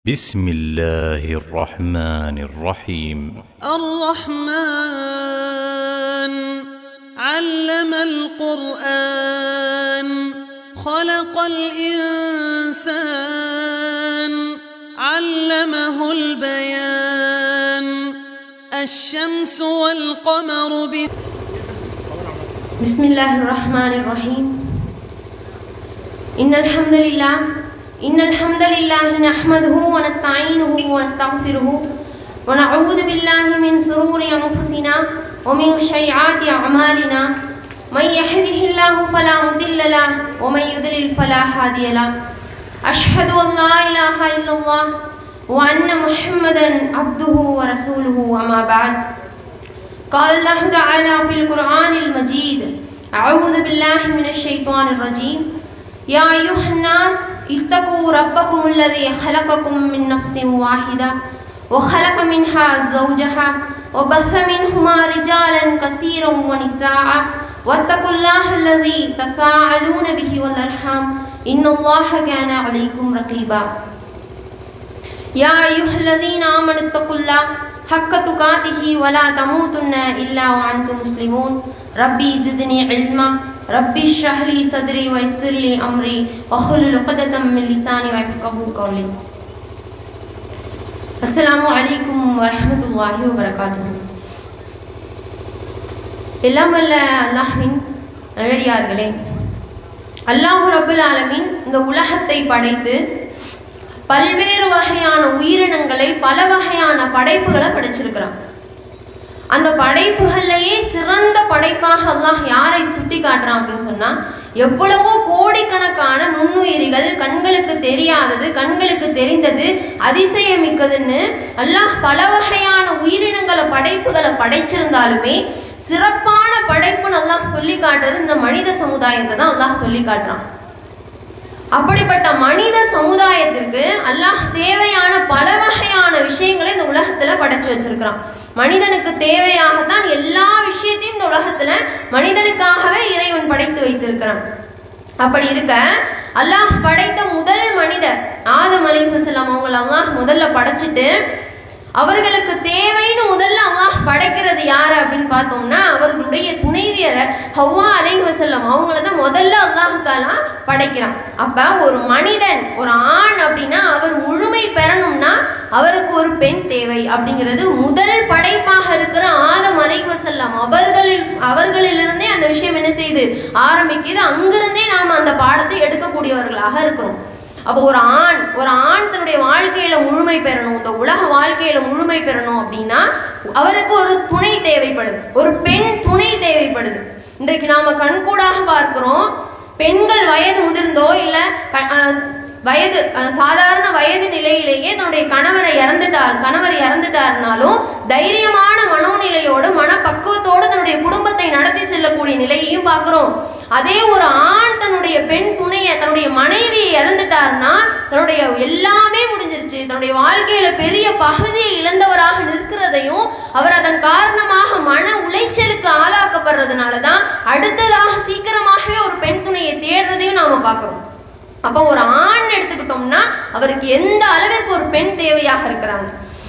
بسم الله الرحمن الرحيم الرحمن علم القرآن خلق الإنسان علمه البيان الشمس والقمر به بسم الله الرحمن الرحيم إن الحمد لله إن الحمد لله نحمده ونستعينه ونستغفره ونعوذ بالله من سرور أنفسنا ومن شيعات أعمالنا من يهده الله فلا مضل له ومن يضلل فلا هادي له أشهد أن لا إله إلا الله وأن محمدا عبده ورسوله أما بعد قال الله تعالى في القرآن المجيد أعوذ بالله من الشيطان الرجيم يا أيها الناس اتقوا ربكم الذي خلقكم من نفس واحدة وخلق منها زوجها وبث منهما رجالا كثيرا ونساء واتقوا الله الذي تساءلون به والأرحام إن الله كان عليكم رقيبا يا أيها الذين آمنوا اتقوا الله حق تقاته ولا تموتن إلا وأنتم مسلمون ربي زدني علما ربي اشرح لي صدري ويسر لي أمري واحلل عقدة من لساني ويفقهوا قولي السلام عليكم ورحمة الله وبركاته எல்லாம் வல்ல அல்லாஹ்வின் நல்லடியார்களே அல்லாஹு ரபுல் ஆலமீன் இந்த உலகத்தை படைத்து பல்வேறு வகையான உயிரினங்களை பல வகையான படைப்புகளை படைச்சிருக்கிறான் அந்த படைப்புகள்லையே சிறந்த படைப்பாக அல்லாஹ் யாரை சுட்டி காட்டுறான் அப்படின்னு சொன்னா எவ்வளவோ கோடிக்கணக்கான நுண்ணுயிரிகள் கண்களுக்கு தெரியாதது கண்களுக்கு தெரிந்தது அதிசயமிக்கதுன்னு அல்லாஹ் பல வகையான உயிரினங்களை படைப்புகளை படைச்சிருந்தாலுமே சிறப்பான படைப்புன்னு அல்லாஹ் சொல்லி காட்டுறது இந்த மனித சமுதாயத்தை தான் அல்லாஹ் சொல்லி காட்டுறான் அப்படிப்பட்ட மனித சமுதாயத்திற்கு அல்லாஹ் தேவையான பல வகையான விஷயங்களை இந்த உலகத்துல படைச்சு வச்சிருக்கிறான் மனிதனுக்கு தேவையாகத்தான் எல்லா விஷயத்தையும் இந்த உலகத்துல மனிதனுக்காகவே இறைவன் படைத்து வைத்திருக்கிறான் அப்படி இருக்க அல்லாஹ் படைத்த முதல் மனிதர் ஆதம் அலிஹசல்லாம் அவங்கள அல்லாஹ் முதல்ல படைச்சிட்டு அவர்களுக்கு தேவைன்னு முதல்ல அல்லாஹ் படைக்கிறது யார் அப்படின்னு பார்த்தோம்னா அவர்களுடைய துணைவியரை ஹவ்வா அலை வசல்லம் அவங்கள தான் முதல்ல அல்லாஹ் தாலா படைக்கிறான் அப்போ ஒரு மனிதன் ஒரு ஆண் அப்படின்னா அவர் முழுமை பெறணும்னா அவருக்கு ஒரு பெண் தேவை அப்படிங்கிறது முதல் படைப்பாக இருக்கிற ஆதம் அலை வசல்லம் அவர்களில் அவர்களிலிருந்தே அந்த விஷயம் என்ன செய்யுது ஆரம்பிக்குது அங்கிருந்தே நாம் அந்த பாடத்தை எடுக்கக்கூடியவர்களாக இருக்கிறோம் அப்போ ஒரு ஆண் ஒரு ஆண் தன்னுடைய வாழ்க்கையில முழுமை பெறணும் இந்த உலக வாழ்க்கையில முழுமை பெறணும் அப்படின்னா அவருக்கு ஒரு துணை தேவைப்படுது ஒரு பெண் துணை தேவைப்படுது இன்றைக்கு நாம கண்கூடாக பார்க்கிறோம் பெண்கள் வயது முதிர்ந்தோ இல்லை வயது சாதாரண வயது நிலையிலேயே தன்னுடைய கணவரை இறந்துட்டார் கணவர் இறந்துட்டாருனாலும் தைரியமான மனோநிலையோடு மனப்பக்குவத்தோடு தன்னுடைய குடும்பத்தை நடத்தி செல்லக்கூடிய நிலையையும் பார்க்குறோம் அதே ஒரு ஆண் தன்னுடைய பெண் துணையை தன்னுடைய மனைவியை இழந்துட்டார்னா தன்னுடைய எல்லாமே முடிஞ்சிருச்சு தன்னுடைய வாழ்க்கையில பெரிய பகுதியை இழந்தவராக நிற்கிறதையும் அவர் அதன் காரணமாக மன உளைச்சலுக்கு ஆளாக்கப்படுறதுனால தான் அடுத்ததாக சீக்கிரமாகவே ஒரு பெண் துணையை தேடுறதையும் நாம பார்க்குறோம் அப்போ ஒரு ஆண் எடுத்துக்கிட்டோம்னா அவருக்கு எந்த அளவிற்கு ஒரு பெண் தேவையாக இருக்கிறாங்க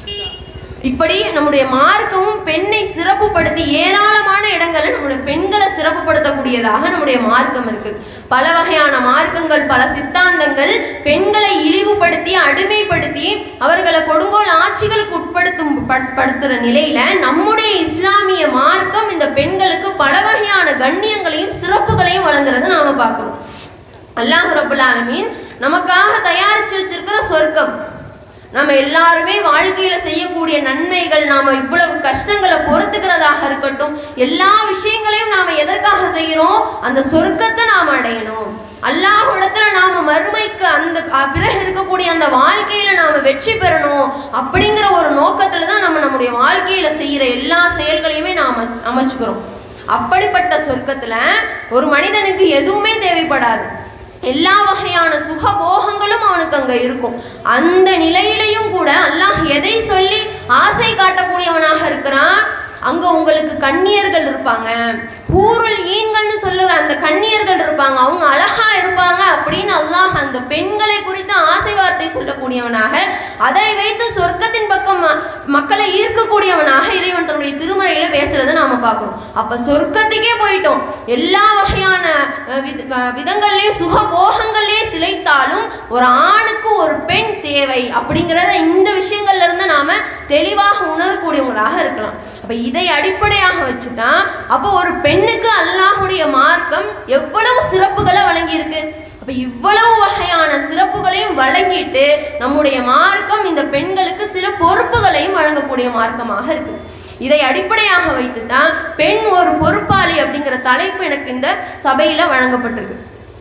இப்படி நம்முடைய மார்க்கமும் பெண்ணை சிறப்புப்படுத்தி ஏராளமான இடங்களில் நம்முடைய பெண்களை சிறப்புப்படுத்தக்கூடியதாக நம்முடைய மார்க்கம் இருக்குது பல வகையான மார்க்கங்கள் பல சித்தாந்தங்கள் பெண்களை இழிவுபடுத்தி அடிமைப்படுத்தி அவர்களை கொடுங்கோல் ஆட்சிகளுக்கு உட்படுத்தும் படுத்துற நிலையில நம்முடைய இஸ்லாமிய மார்க்கம் இந்த பெண்களுக்கு பல வகையான கண்ணியங்களையும் சிறப்புகளையும் வழங்குறதை நாம பார்க்கிறோம் அல்லாஹ் ரபுல் ஆலமீன் நமக்காக தயாரித்து வச்சிருக்கிற சொர்க்கம் நம்ம எல்லாருமே வாழ்க்கையில செய்யக்கூடிய நன்மைகள் நாம இவ்வளவு கஷ்டங்களை பொறுத்துக்கிறதாக இருக்கட்டும் எல்லா விஷயங்களையும் நாம எதற்காக செய்கிறோம் அந்த சொர்க்கத்தை நாம் அடையணும் அல்லாஹிடத்துல நாம மறுமைக்கு அந்த பிறகு இருக்கக்கூடிய அந்த வாழ்க்கையில நாம வெற்றி பெறணும் அப்படிங்கிற ஒரு நோக்கத்துல தான் நம்ம நம்முடைய வாழ்க்கையில செய்யற எல்லா செயல்களையுமே நாம் அமைச்சுக்கிறோம் அப்படிப்பட்ட சொர்க்கத்துல ஒரு மனிதனுக்கு எதுவுமே தேவைப்படாது எல்லா வகையான சுகபோகங்களும் அவனுக்கு அங்க இருக்கும் அந்த நிலையிலையும் கூட அல்லாஹ் எதை சொல்லி ஆசை காட்டக்கூடியவனாக இருக்கிறான் அங்க உங்களுக்கு கன்னியர்கள் இருப்பாங்க ஹூருல் ஈன்கள்னு சொல்லுற அந்த கன்னியர்கள் இருப்பாங்க அவங்க அழகா இருப்பாங்க அப்படின்னு அல்லாஹ் அந்த பெண்களை குறித்து ஆசை வார்த்தை சொல்லக்கூடியவனாக அதை வைத்து சொர்க்கத்தின் பக்கம் ம- மக்களை ஈர்க்கக்கூடியவனாக இறைவன் தன்னுடைய திருமறையில பேசுறதை நாம பார்க்கிறோம் அப்ப சொர்க்கத்துக்கே போயிட்டோம் எல்லா வகையான அஹ், வித- அஹ், விதங்கள்லயும் சுக போகங்கள்லயே திளைத்தாலும் ஒரு ஆணுக்கு ஒரு பெண் தேவை அப்படிங்கிறத இந்த விஷயங்கள்ல இருந்து நாம தெளிவாக உணரக்கூடியவங்களாக இருக்கலாம் அப்ப இதை அடிப்படையாக வச்சுதான் அப்போ ஒரு பெண்ணுக்கு அல்லாஹுடைய மார்க்கம் எவ்வளவு சிறப்புகளை வழங்கியிருக்கு அப்ப இவ்வளவு வகையான சிறப்புகளையும் வழங்கிட்டு நம்முடைய மார்க்கம் இந்த பெண்களுக்கு சில பொறுப்புகளையும் வழங்கக்கூடிய மார்க்கமாக இருக்கு இதை அடிப்படையாக வைத்து தான் பெண் ஒரு பொறுப்பாளி அப்படிங்கிற தலைப்பு எனக்கு இந்த சபையில வழங்கப்பட்டிருக்கு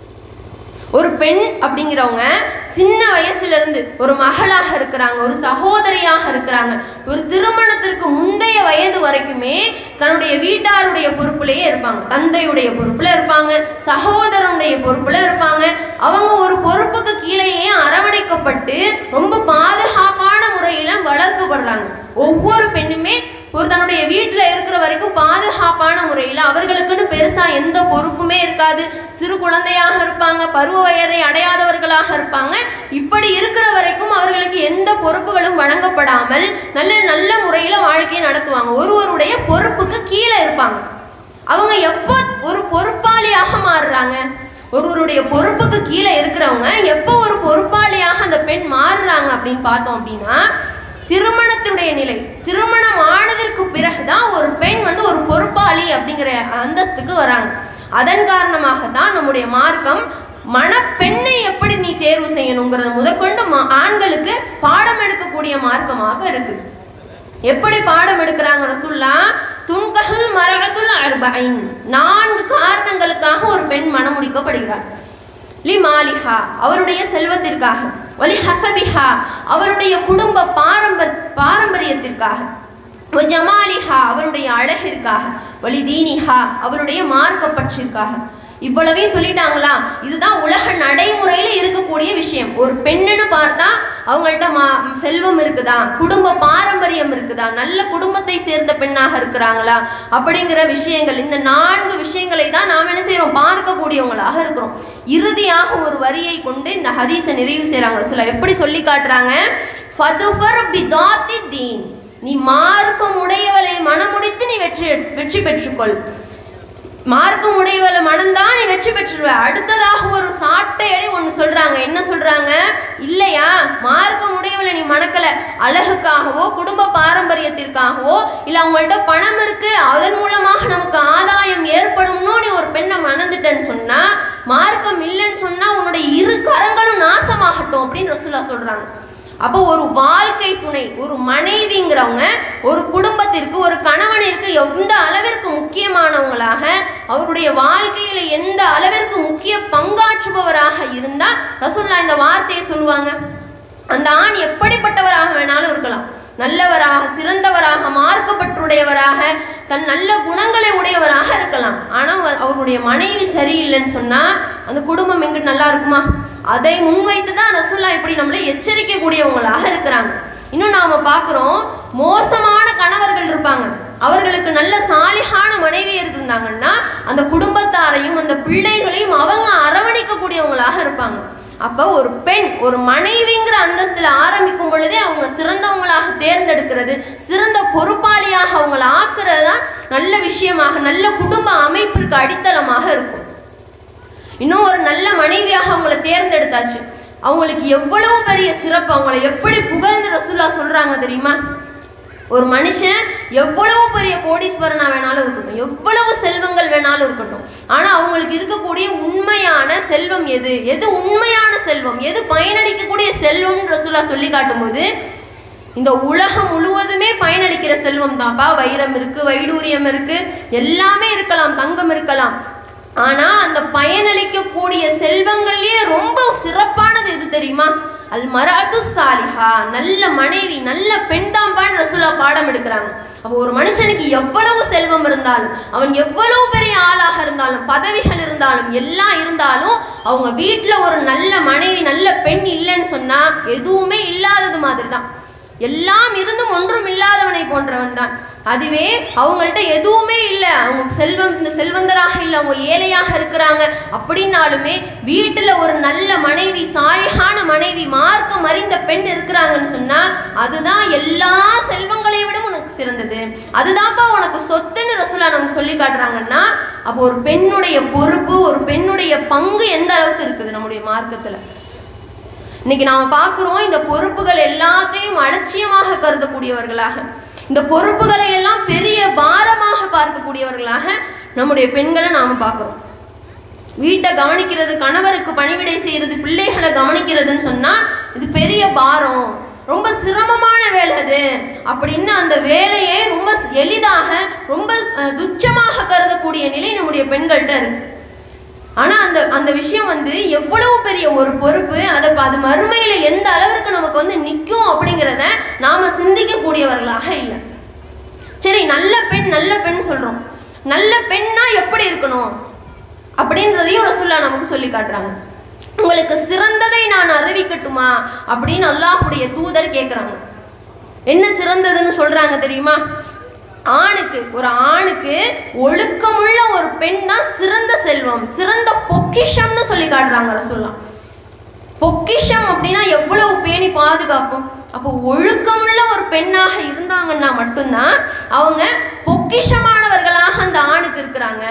ஒரு பெண் அப்படிங்கிறவங்க சின்ன வயசுல இருந்து ஒரு மகளாக இருக்கிறாங்க ஒரு சகோதரியாக இருக்கிறாங்க ஒரு திருமணத்திற்கு முந்தைய வயது வரைக்குமே தன்னுடைய வீட்டாருடைய பொறுப்புலயே இருப்பாங்க தந்தையுடைய பொறுப்புல இருப்பாங்க சகோதரனுடைய பொறுப்புல இருப்பாங்க அவங்க ஒரு பொறுப்புக்கு கீழேயே அரவணைக்கப்பட்டு ரொம்ப பாதுகாப்பான முறையில வளர்க்கப்படுறாங்க ஒவ்வொரு பெண்ணுமே ஒரு தன்னுடைய வீட்டில் இருக்கிற வரைக்கும் பாதுகாப்பான முறையில் அவர்களுக்குன்னு பெருசாக எந்த பொறுப்புமே இருக்காது சிறு குழந்தையாக இருப்பாங்க பருவ வயதை அடையாதவர்களாக இருப்பாங்க இப்படி இருக்கிற வரைக்கும் அவர்களுக்கு எந்த பொறுப்புகளும் வழங்கப்படாமல் நல்ல நல்ல முறையில் வாழ்க்கையை நடத்துவாங்க ஒருவருடைய பொறுப்புக்கு கீழே இருப்பாங்க அவங்க எப்போ ஒரு பொறுப்பாளியாக மாறுறாங்க ஒருவருடைய பொறுப்புக்கு கீழே இருக்கிறவங்க எப்போ ஒரு பொறுப்பாளியாக அந்த பெண் மாறுறாங்க அப்படின்னு பார்த்தோம் அப்படின்னா திருமணத்தினுடைய நிலை திருமணம் ஆனதற்கு பிறகுதான் ஒரு பெண் வந்து ஒரு பொறுப்பாளி அப்படிங்கிற அந்தஸ்துக்கு வராங்க அதன் காரணமாக தான் நம்முடைய மார்க்கம் மணப்பெண்ணை எப்படி நீ தேர்வு செய்யணுங்கிறத முதற்கொண்டு மா- ஆண்களுக்கு பாடம் எடுக்கக்கூடிய மார்க்கமாக இருக்கு எப்படி பாடம் எடுக்கிறாங்க ரசுல்லா துன்கஹுல் மரகத்துல் அர்பைன் நான்கு காரணங்களுக்காக ஒரு பெண் மணமுடிக்கப்படுகிறார் லி மாலிஹா அவருடைய செல்வத்திற்காக வலி ஹசபிஹா அவருடைய குடும்ப பாரம்பர் பாரம்பரியத்திற்காக வ ஜமாலிஹா அவருடைய அழகிற்காக வலி தீனிஹா அவருடைய மார்க்க பற்றிற்காக இவ்வளவே சொல்லிட்டாங்களா இதுதான் உலக நடைமுறையில இருக்கக்கூடிய விஷயம் ஒரு பெண்ணுன்னு பார்த்தா அவங்கள்ட்ட மா செல்வம் இருக்குதா குடும்ப பாரம்பரியம் இருக்குதா நல்ல குடும்பத்தை சேர்ந்த பெண்ணாக இருக்கிறாங்களா அப்படிங்கிற விஷயங்கள் இந்த நான்கு விஷயங்களை தான் நாம் என்ன செய்றோம் பார்க்கக்கூடியவங்களாக இருக்கிறோம் இறுதியாக ஒரு வரியை கொண்டு இந்த ஹதீஸை நிறைவு செய்கிறாங்க சொல்ல எப்படி சொல்லி காட்டுறாங்க ஃபதுஃபர் பிதாத்தி தீன் நீ மார்க்கம் உடையவளை மனமுடித்து நீ வெற்றி வெற்றி பெற்றுக்கொள் மார்க்கம் உடையவளை மணந்தான் நீ வெற்றி பெற்றுருவ அடுத்ததாக ஒரு சாட்டை அடி ஒன்று சொல்றாங்க என்ன சொல்றாங்க இல்லையா மார்க்கம் உடையவளை நீ மணக்கல அழகுக்காகவோ குடும்ப பாரம்பரியத்திற்காகவோ இல்லை அவங்கள்ட்ட பணம் இருக்கு அதன் மூலமாக நமக்கு ஆதாயம் ஏற்படும்னு நீ ஒரு பெண்ணை மணந்துட்டேன்னு சொன்னா மார்க்கம் இல்லைன்னு சொன்னா உன்னுடைய இரு கரங்களும் நாசமாகட்டும் அப்படின்னு ரசூலா சொல்றாங்க அப்போ ஒரு வாழ்க்கை துணை ஒரு மனைவிங்கிறவங்க ஒரு குடும்பத்திற்கு ஒரு கணவனிற்கு எந்த அளவிற்கு முக்கியமானவங்களாக அவருடைய வாழ்க்கையில எந்த அளவிற்கு முக்கிய பங்காற்றுபவராக இருந்தா ரசூல்லா இந்த வார்த்தையை சொல்லுவாங்க அந்த ஆண் எப்படிப்பட்டவராக வேணாலும் இருக்கலாம் நல்லவராக சிறந்தவராக மார்க்கப்பட்டுடையவராக தன் நல்ல குணங்களை உடையவராக இருக்கலாம் ஆனால் அவருடைய மனைவி சரியில்லைன்னு சொன்னால் அந்த குடும்பம் எங்கிட்டு நல்லா இருக்குமா அதை முன்வைத்து தான் ரசுல்லா இப்படி நம்மளை எச்சரிக்கக்கூடியவங்களாக இருக்கிறாங்க இன்னும் நாம் பார்க்குறோம் மோசமான கணவர்கள் இருப்பாங்க அவர்களுக்கு நல்ல சாலிகான மனைவி இருந்தாங்கன்னா அந்த குடும்பத்தாரையும் அந்த பிள்ளைகளையும் அவங்க அரவணைக்கக்கூடியவங்களாக இருப்பாங்க அப்போ ஒரு பெண் ஒரு மனைவிங்கிற அந்தஸ்தில் ஆரம்பிக்கும் பொழுதே அவங்க சிறந்தவங்களாக தேர்ந்தெடுக்கிறது சிறந்த பொறுப்பாளியாக அவங்கள ஆக்குறது தான் நல்ல விஷயமாக நல்ல குடும்ப அமைப்பிற்கு அடித்தளமாக இருக்கும் இன்னும் ஒரு நல்ல மனைவியாக அவங்கள தேர்ந்தெடுத்தாச்சு அவங்களுக்கு எவ்வளவு பெரிய சிறப்பு அவங்கள எப்படி புகழ்ந்து ரசூல்லா சொல்றாங்க தெரியுமா ஒரு மனுஷன் எவ்வளவு பெரிய கோடீஸ்வரனா வேணாலும் இருக்கட்டும் எவ்வளவு செல்வங்கள் வேணாலும் இருக்கட்டும் ஆனா அவங்களுக்கு இருக்கக்கூடிய உண்மையான செல்வம் எது எது உண்மையான செல்வம் எது பயனளிக்கக்கூடிய செல்வம் ரசூலா சொல்லி காட்டும்போது இந்த உலகம் முழுவதுமே பயனளிக்கிற செல்வம் தான்ப்பா வைரம் இருக்கு வைடூரியம் இருக்கு எல்லாமே இருக்கலாம் தங்கம் இருக்கலாம் ஆனா அந்த பயனளிக்கக்கூடிய செல்வங்கள்லயே ரொம்ப சிறப்பானது எது தெரியுமா அல் மராத்து சாலிஹா நல்ல மனைவி நல்ல பெண்தாம்பான்னு ரசூலா பாடம் எடுக்கிறாங்க அப்போ ஒரு மனுஷனுக்கு எவ்வளவு செல்வம் இருந்தாலும் அவன் எவ்வளவு பெரிய ஆளாக இருந்தாலும் பதவிகள் இருந்தாலும் எல்லாம் இருந்தாலும் அவங்க வீட்டில் ஒரு நல்ல மனைவி நல்ல பெண் இல்லைன்னு சொன்னா எதுவுமே இல்லாதது மாதிரி தான் எல்லாம் இருந்தும் ஒன்றும் இல்லாதவனை போன்றவன் தான் அதுவே அவங்கள்ட்ட எதுவுமே இல்லை அவங்க செல்வம் இந்த செல்வந்தராக இல்லை அவங்க ஏழையாக இருக்கிறாங்க அப்படின்னாலுமே வீட்டில் ஒரு நல்ல மனைவி சாலிகான மனைவி மார்க்கம் அறிந்த பெண் இருக்கிறாங்கன்னு சொன்னால் அதுதான் எல்லா செல்வங்களையும் விட உனக்கு சிறந்தது அதுதான்ப்பா உனக்கு சொத்துன்னு ரசூலா நமக்கு சொல்லி காட்டுறாங்கன்னா அப்போ ஒரு பெண்ணுடைய பொறுப்பு ஒரு பெண்ணுடைய பங்கு எந்த அளவுக்கு இருக்குது நம்முடைய மார்க்கத்தில் இன்னைக்கு நாம பார்க்குறோம் இந்த பொறுப்புகள் எல்லாத்தையும் அலட்சியமாக கருதக்கூடியவர்களாக இந்த பொறுப்புகளை எல்லாம் பெரிய பாரமாக பார்க்கக்கூடியவர்களாக நம்முடைய பெண்களை நாம பார்க்குறோம் வீட்டை கவனிக்கிறது கணவருக்கு பணிவிடை செய்யறது பிள்ளைகளை கவனிக்கிறதுன்னு சொன்னா இது பெரிய பாரம் ரொம்ப சிரமமான வேலை அது அப்படின்னு அந்த வேலையை ரொம்ப எளிதாக ரொம்ப அஹ், துச்சமாக கருதக்கூடிய நிலை நம்முடைய பெண்கள்கிட்ட இருக்கு ஆனா அந்த அந்த விஷயம் வந்து எவ்வளவு பெரிய ஒரு பொறுப்பு அதை ப- அது மறுமையில எந்த அளவிற்கு நமக்கு வந்து நிற்கும் அப்படிங்கிறத நாம சிந்திக்கக்கூடியவர்களாக இல்லை சரி நல்ல பெண் நல்ல பெண் சொல்றோம் நல்ல பெண்ணா எப்படி இருக்கணும் அப்படின்றதையும் ரசுல்லா நமக்கு சொல்லி காட்டுறாங்க உங்களுக்கு சிறந்ததை நான் அறிவிக்கட்டுமா அப்படின்னு அல்லாஹ்வுடைய தூதர் கேட்குறாங்க என்ன சிறந்ததுன்னு சொல்றாங்க தெரியுமா ஆணுக்கு ஒரு ஆணுக்கு ஒழுக்கமுள்ள ஒரு பெண் தான் சிறந்த செல்வம் சிறந்த பொக்கிஷம்னு சொல்லி காட்டுறாங்க ரசூல்லாம் பொக்கிஷம் அப்படின்னா எவ்வளவு பேணி பாதுகாப்போம் அப்போ ஒழுக்கமுள்ள ஒரு பெண்ணாக இருந்தாங்கன்னா மட்டும்தான் அவங்க பொக்கிஷமானவர்களாக அந்த ஆணுக்கு இருக்கிறாங்க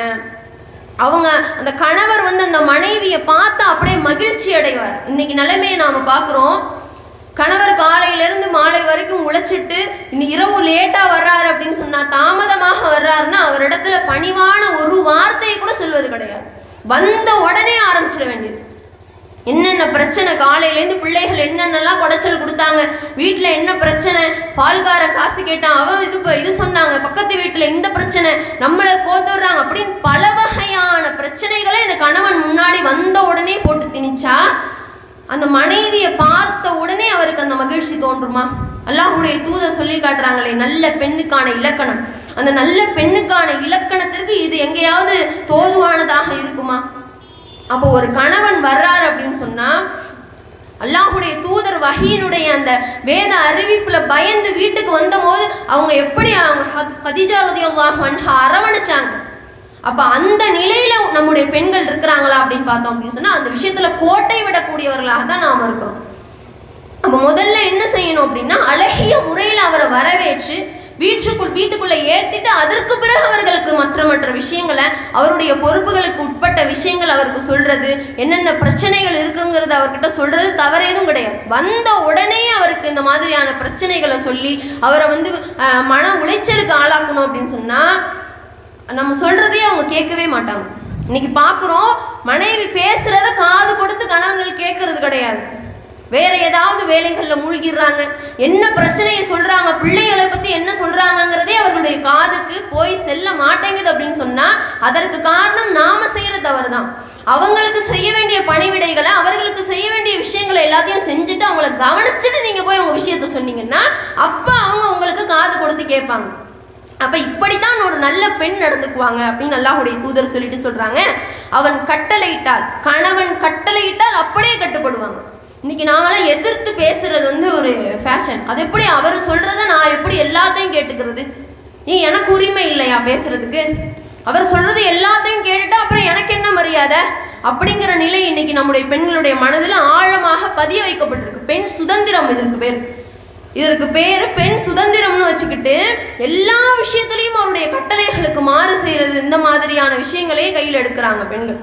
அவங்க அந்த கணவர் வந்து அந்த மனைவியை பார்த்தா அப்படியே மகிழ்ச்சி அடைவார் இன்னைக்கு நிலைமையை நாம பார்க்குறோம் கணவர் காலையிலேருந்து மாலை வரைக்கும் உழைச்சிட்டு இன்னைக்கு இரவு லேட்டாக வர்றாரு அப்படின்னு சொன்னால் தாமதமாக வர்றாருன்னா அவரிடத்துல பணிவான ஒரு வார்த்தையை கூட சொல்வது கிடையாது வந்த உடனே ஆரம்பிச்சிட வேண்டியது என்னென்ன பிரச்சனை காலையிலேருந்து பிள்ளைகள் என்னென்னலாம் குடைச்சல் கொடுத்தாங்க வீட்டில் என்ன பிரச்சனை பால்காரன் காசு கேட்டான் அவன் இது ப- இது சொன்னாங்க பக்கத்து வீட்டில் இந்த பிரச்சனை நம்மளை கோத்துடுறாங்க அப்படின்னு பல வகையான பிரச்சனைகளை இந்த கணவன் முன்னாடி வந்த உடனே போட்டு திணிச்சா அந்த மனைவியை பார்த்த உடனே அவருக்கு அந்த மகிழ்ச்சி தோன்றுமா அல்லாஹ்வுடைய தூதர் சொல்லி காட்டுறாங்களே நல்ல பெண்ணுக்கான இலக்கணம் அந்த நல்ல பெண்ணுக்கான இலக்கணத்திற்கு இது எங்கேயாவது தோதுவானதாக இருக்குமா அப்போ ஒரு கணவன் வர்றாரு அப்படின்னு சொன்னா அல்லாஹுடைய தூதர் வஹீனுடைய அந்த வேத அறிவிப்புல பயந்து வீட்டுக்கு வந்தபோது அவங்க எப்படி அவங்க ஹத்- கதீஜா ரதியல்லாஹு அன்ஹா அரவணைச்சாங்க அப்ப அந்த நிலையில நம்முடைய பெண்கள் இருக்கிறாங்களா அப்படின்னு பார்த்தோம் அப்படின்னு சொன்னா அந்த விஷயத்துல கோட்டை விடக்கூடியவர்களாக தான் நாம இருக்கிறோம் அப்ப முதல்ல என்ன செய்யணும் அப்படின்னா அழகிய முறையில் அவரை வரவேற்று வீட்டுக்குள் வீட்டுக்குள்ள ஏற்றிட்டு அதற்கு பிறகு அவர்களுக்கு மற்ற மற்ற விஷயங்களை அவருடைய பொறுப்புகளுக்கு உட்பட்ட விஷயங்கள் அவருக்கு சொல்றது என்னென்ன பிரச்சனைகள் இருக்குங்கிறத அவர்கிட்ட சொல்றது தவறேதும் கிடையாது வந்த உடனே அவருக்கு இந்த மாதிரியான பிரச்சனைகளை சொல்லி அவரை வந்து அஹ், மன உளைச்சலுக்கு ஆளாக்கணும் அப்படின்னு சொன்னா நம்ம சொல்றதே அவங்க கேட்கவே மாட்டாங்க இன்னைக்கு பார்க்குறோம் மனைவி பேசுறத காது கொடுத்து கணவன்கள் கேட்கறது கிடையாது வேற ஏதாவது வேலைகளில் மூழ்கிடுறாங்க என்ன பிரச்சனையை சொல்றாங்க பிள்ளைகளை பத்தி என்ன சொல்றாங்கங்கிறதே அவர்களுடைய காதுக்கு போய் செல்ல மாட்டேங்குது அப்படின்னு சொன்னா அதற்கு காரணம் நாம செய்யற தவறு தான் அவங்களுக்கு செய்ய வேண்டிய பணிவிடைகளை அவர்களுக்கு செய்ய வேண்டிய விஷயங்களை எல்லாத்தையும் செஞ்சுட்டு அவங்கள கவனிச்சுட்டு நீங்க போய் உங்க விஷயத்த சொன்னீங்கன்னா அப்ப அவங்க உங்களுக்கு காது கொடுத்து கேட்பாங்க அப்ப இப்படித்தான் ஒரு நல்ல பெண் நடந்துக்குவாங்க அப்படின்னு அல்லாஹுடைய தூதர் சொல்லிட்டு சொல்றாங்க அவன் கட்டளையிட்டால் கணவன் கட்டளையிட்டால் அப்படியே கட்டுப்படுவாங்க இன்னைக்கு நாமெல்லாம் எதிர்த்து பேசுறது வந்து ஒரு ஃபேஷன் அது எப்படி அவர் சொல்றத நான் எப்படி எல்லாத்தையும் கேட்டுக்கிறது நீ எனக்கு உரிமை இல்லையா பேசுறதுக்கு அவர் சொல்றது எல்லாத்தையும் கேட்டுட்டா அப்புறம் எனக்கு என்ன மரியாதை அப்படிங்கிற நிலை இன்னைக்கு நம்முடைய பெண்களுடைய மனதில் ஆழமாக பதிய வைக்கப்பட்டிருக்கு பெண் சுதந்திரம் இதற்கு பேர் இதற்கு பேர் பெண் சுதந்திரம்னு வச்சுக்கிட்டு எல்லா விஷயத்துலையும் அவருடைய கட்டளைகளுக்கு மாறு செய்யறது இந்த மாதிரியான விஷயங்களே கையில் எடுக்கிறாங்க பெண்கள்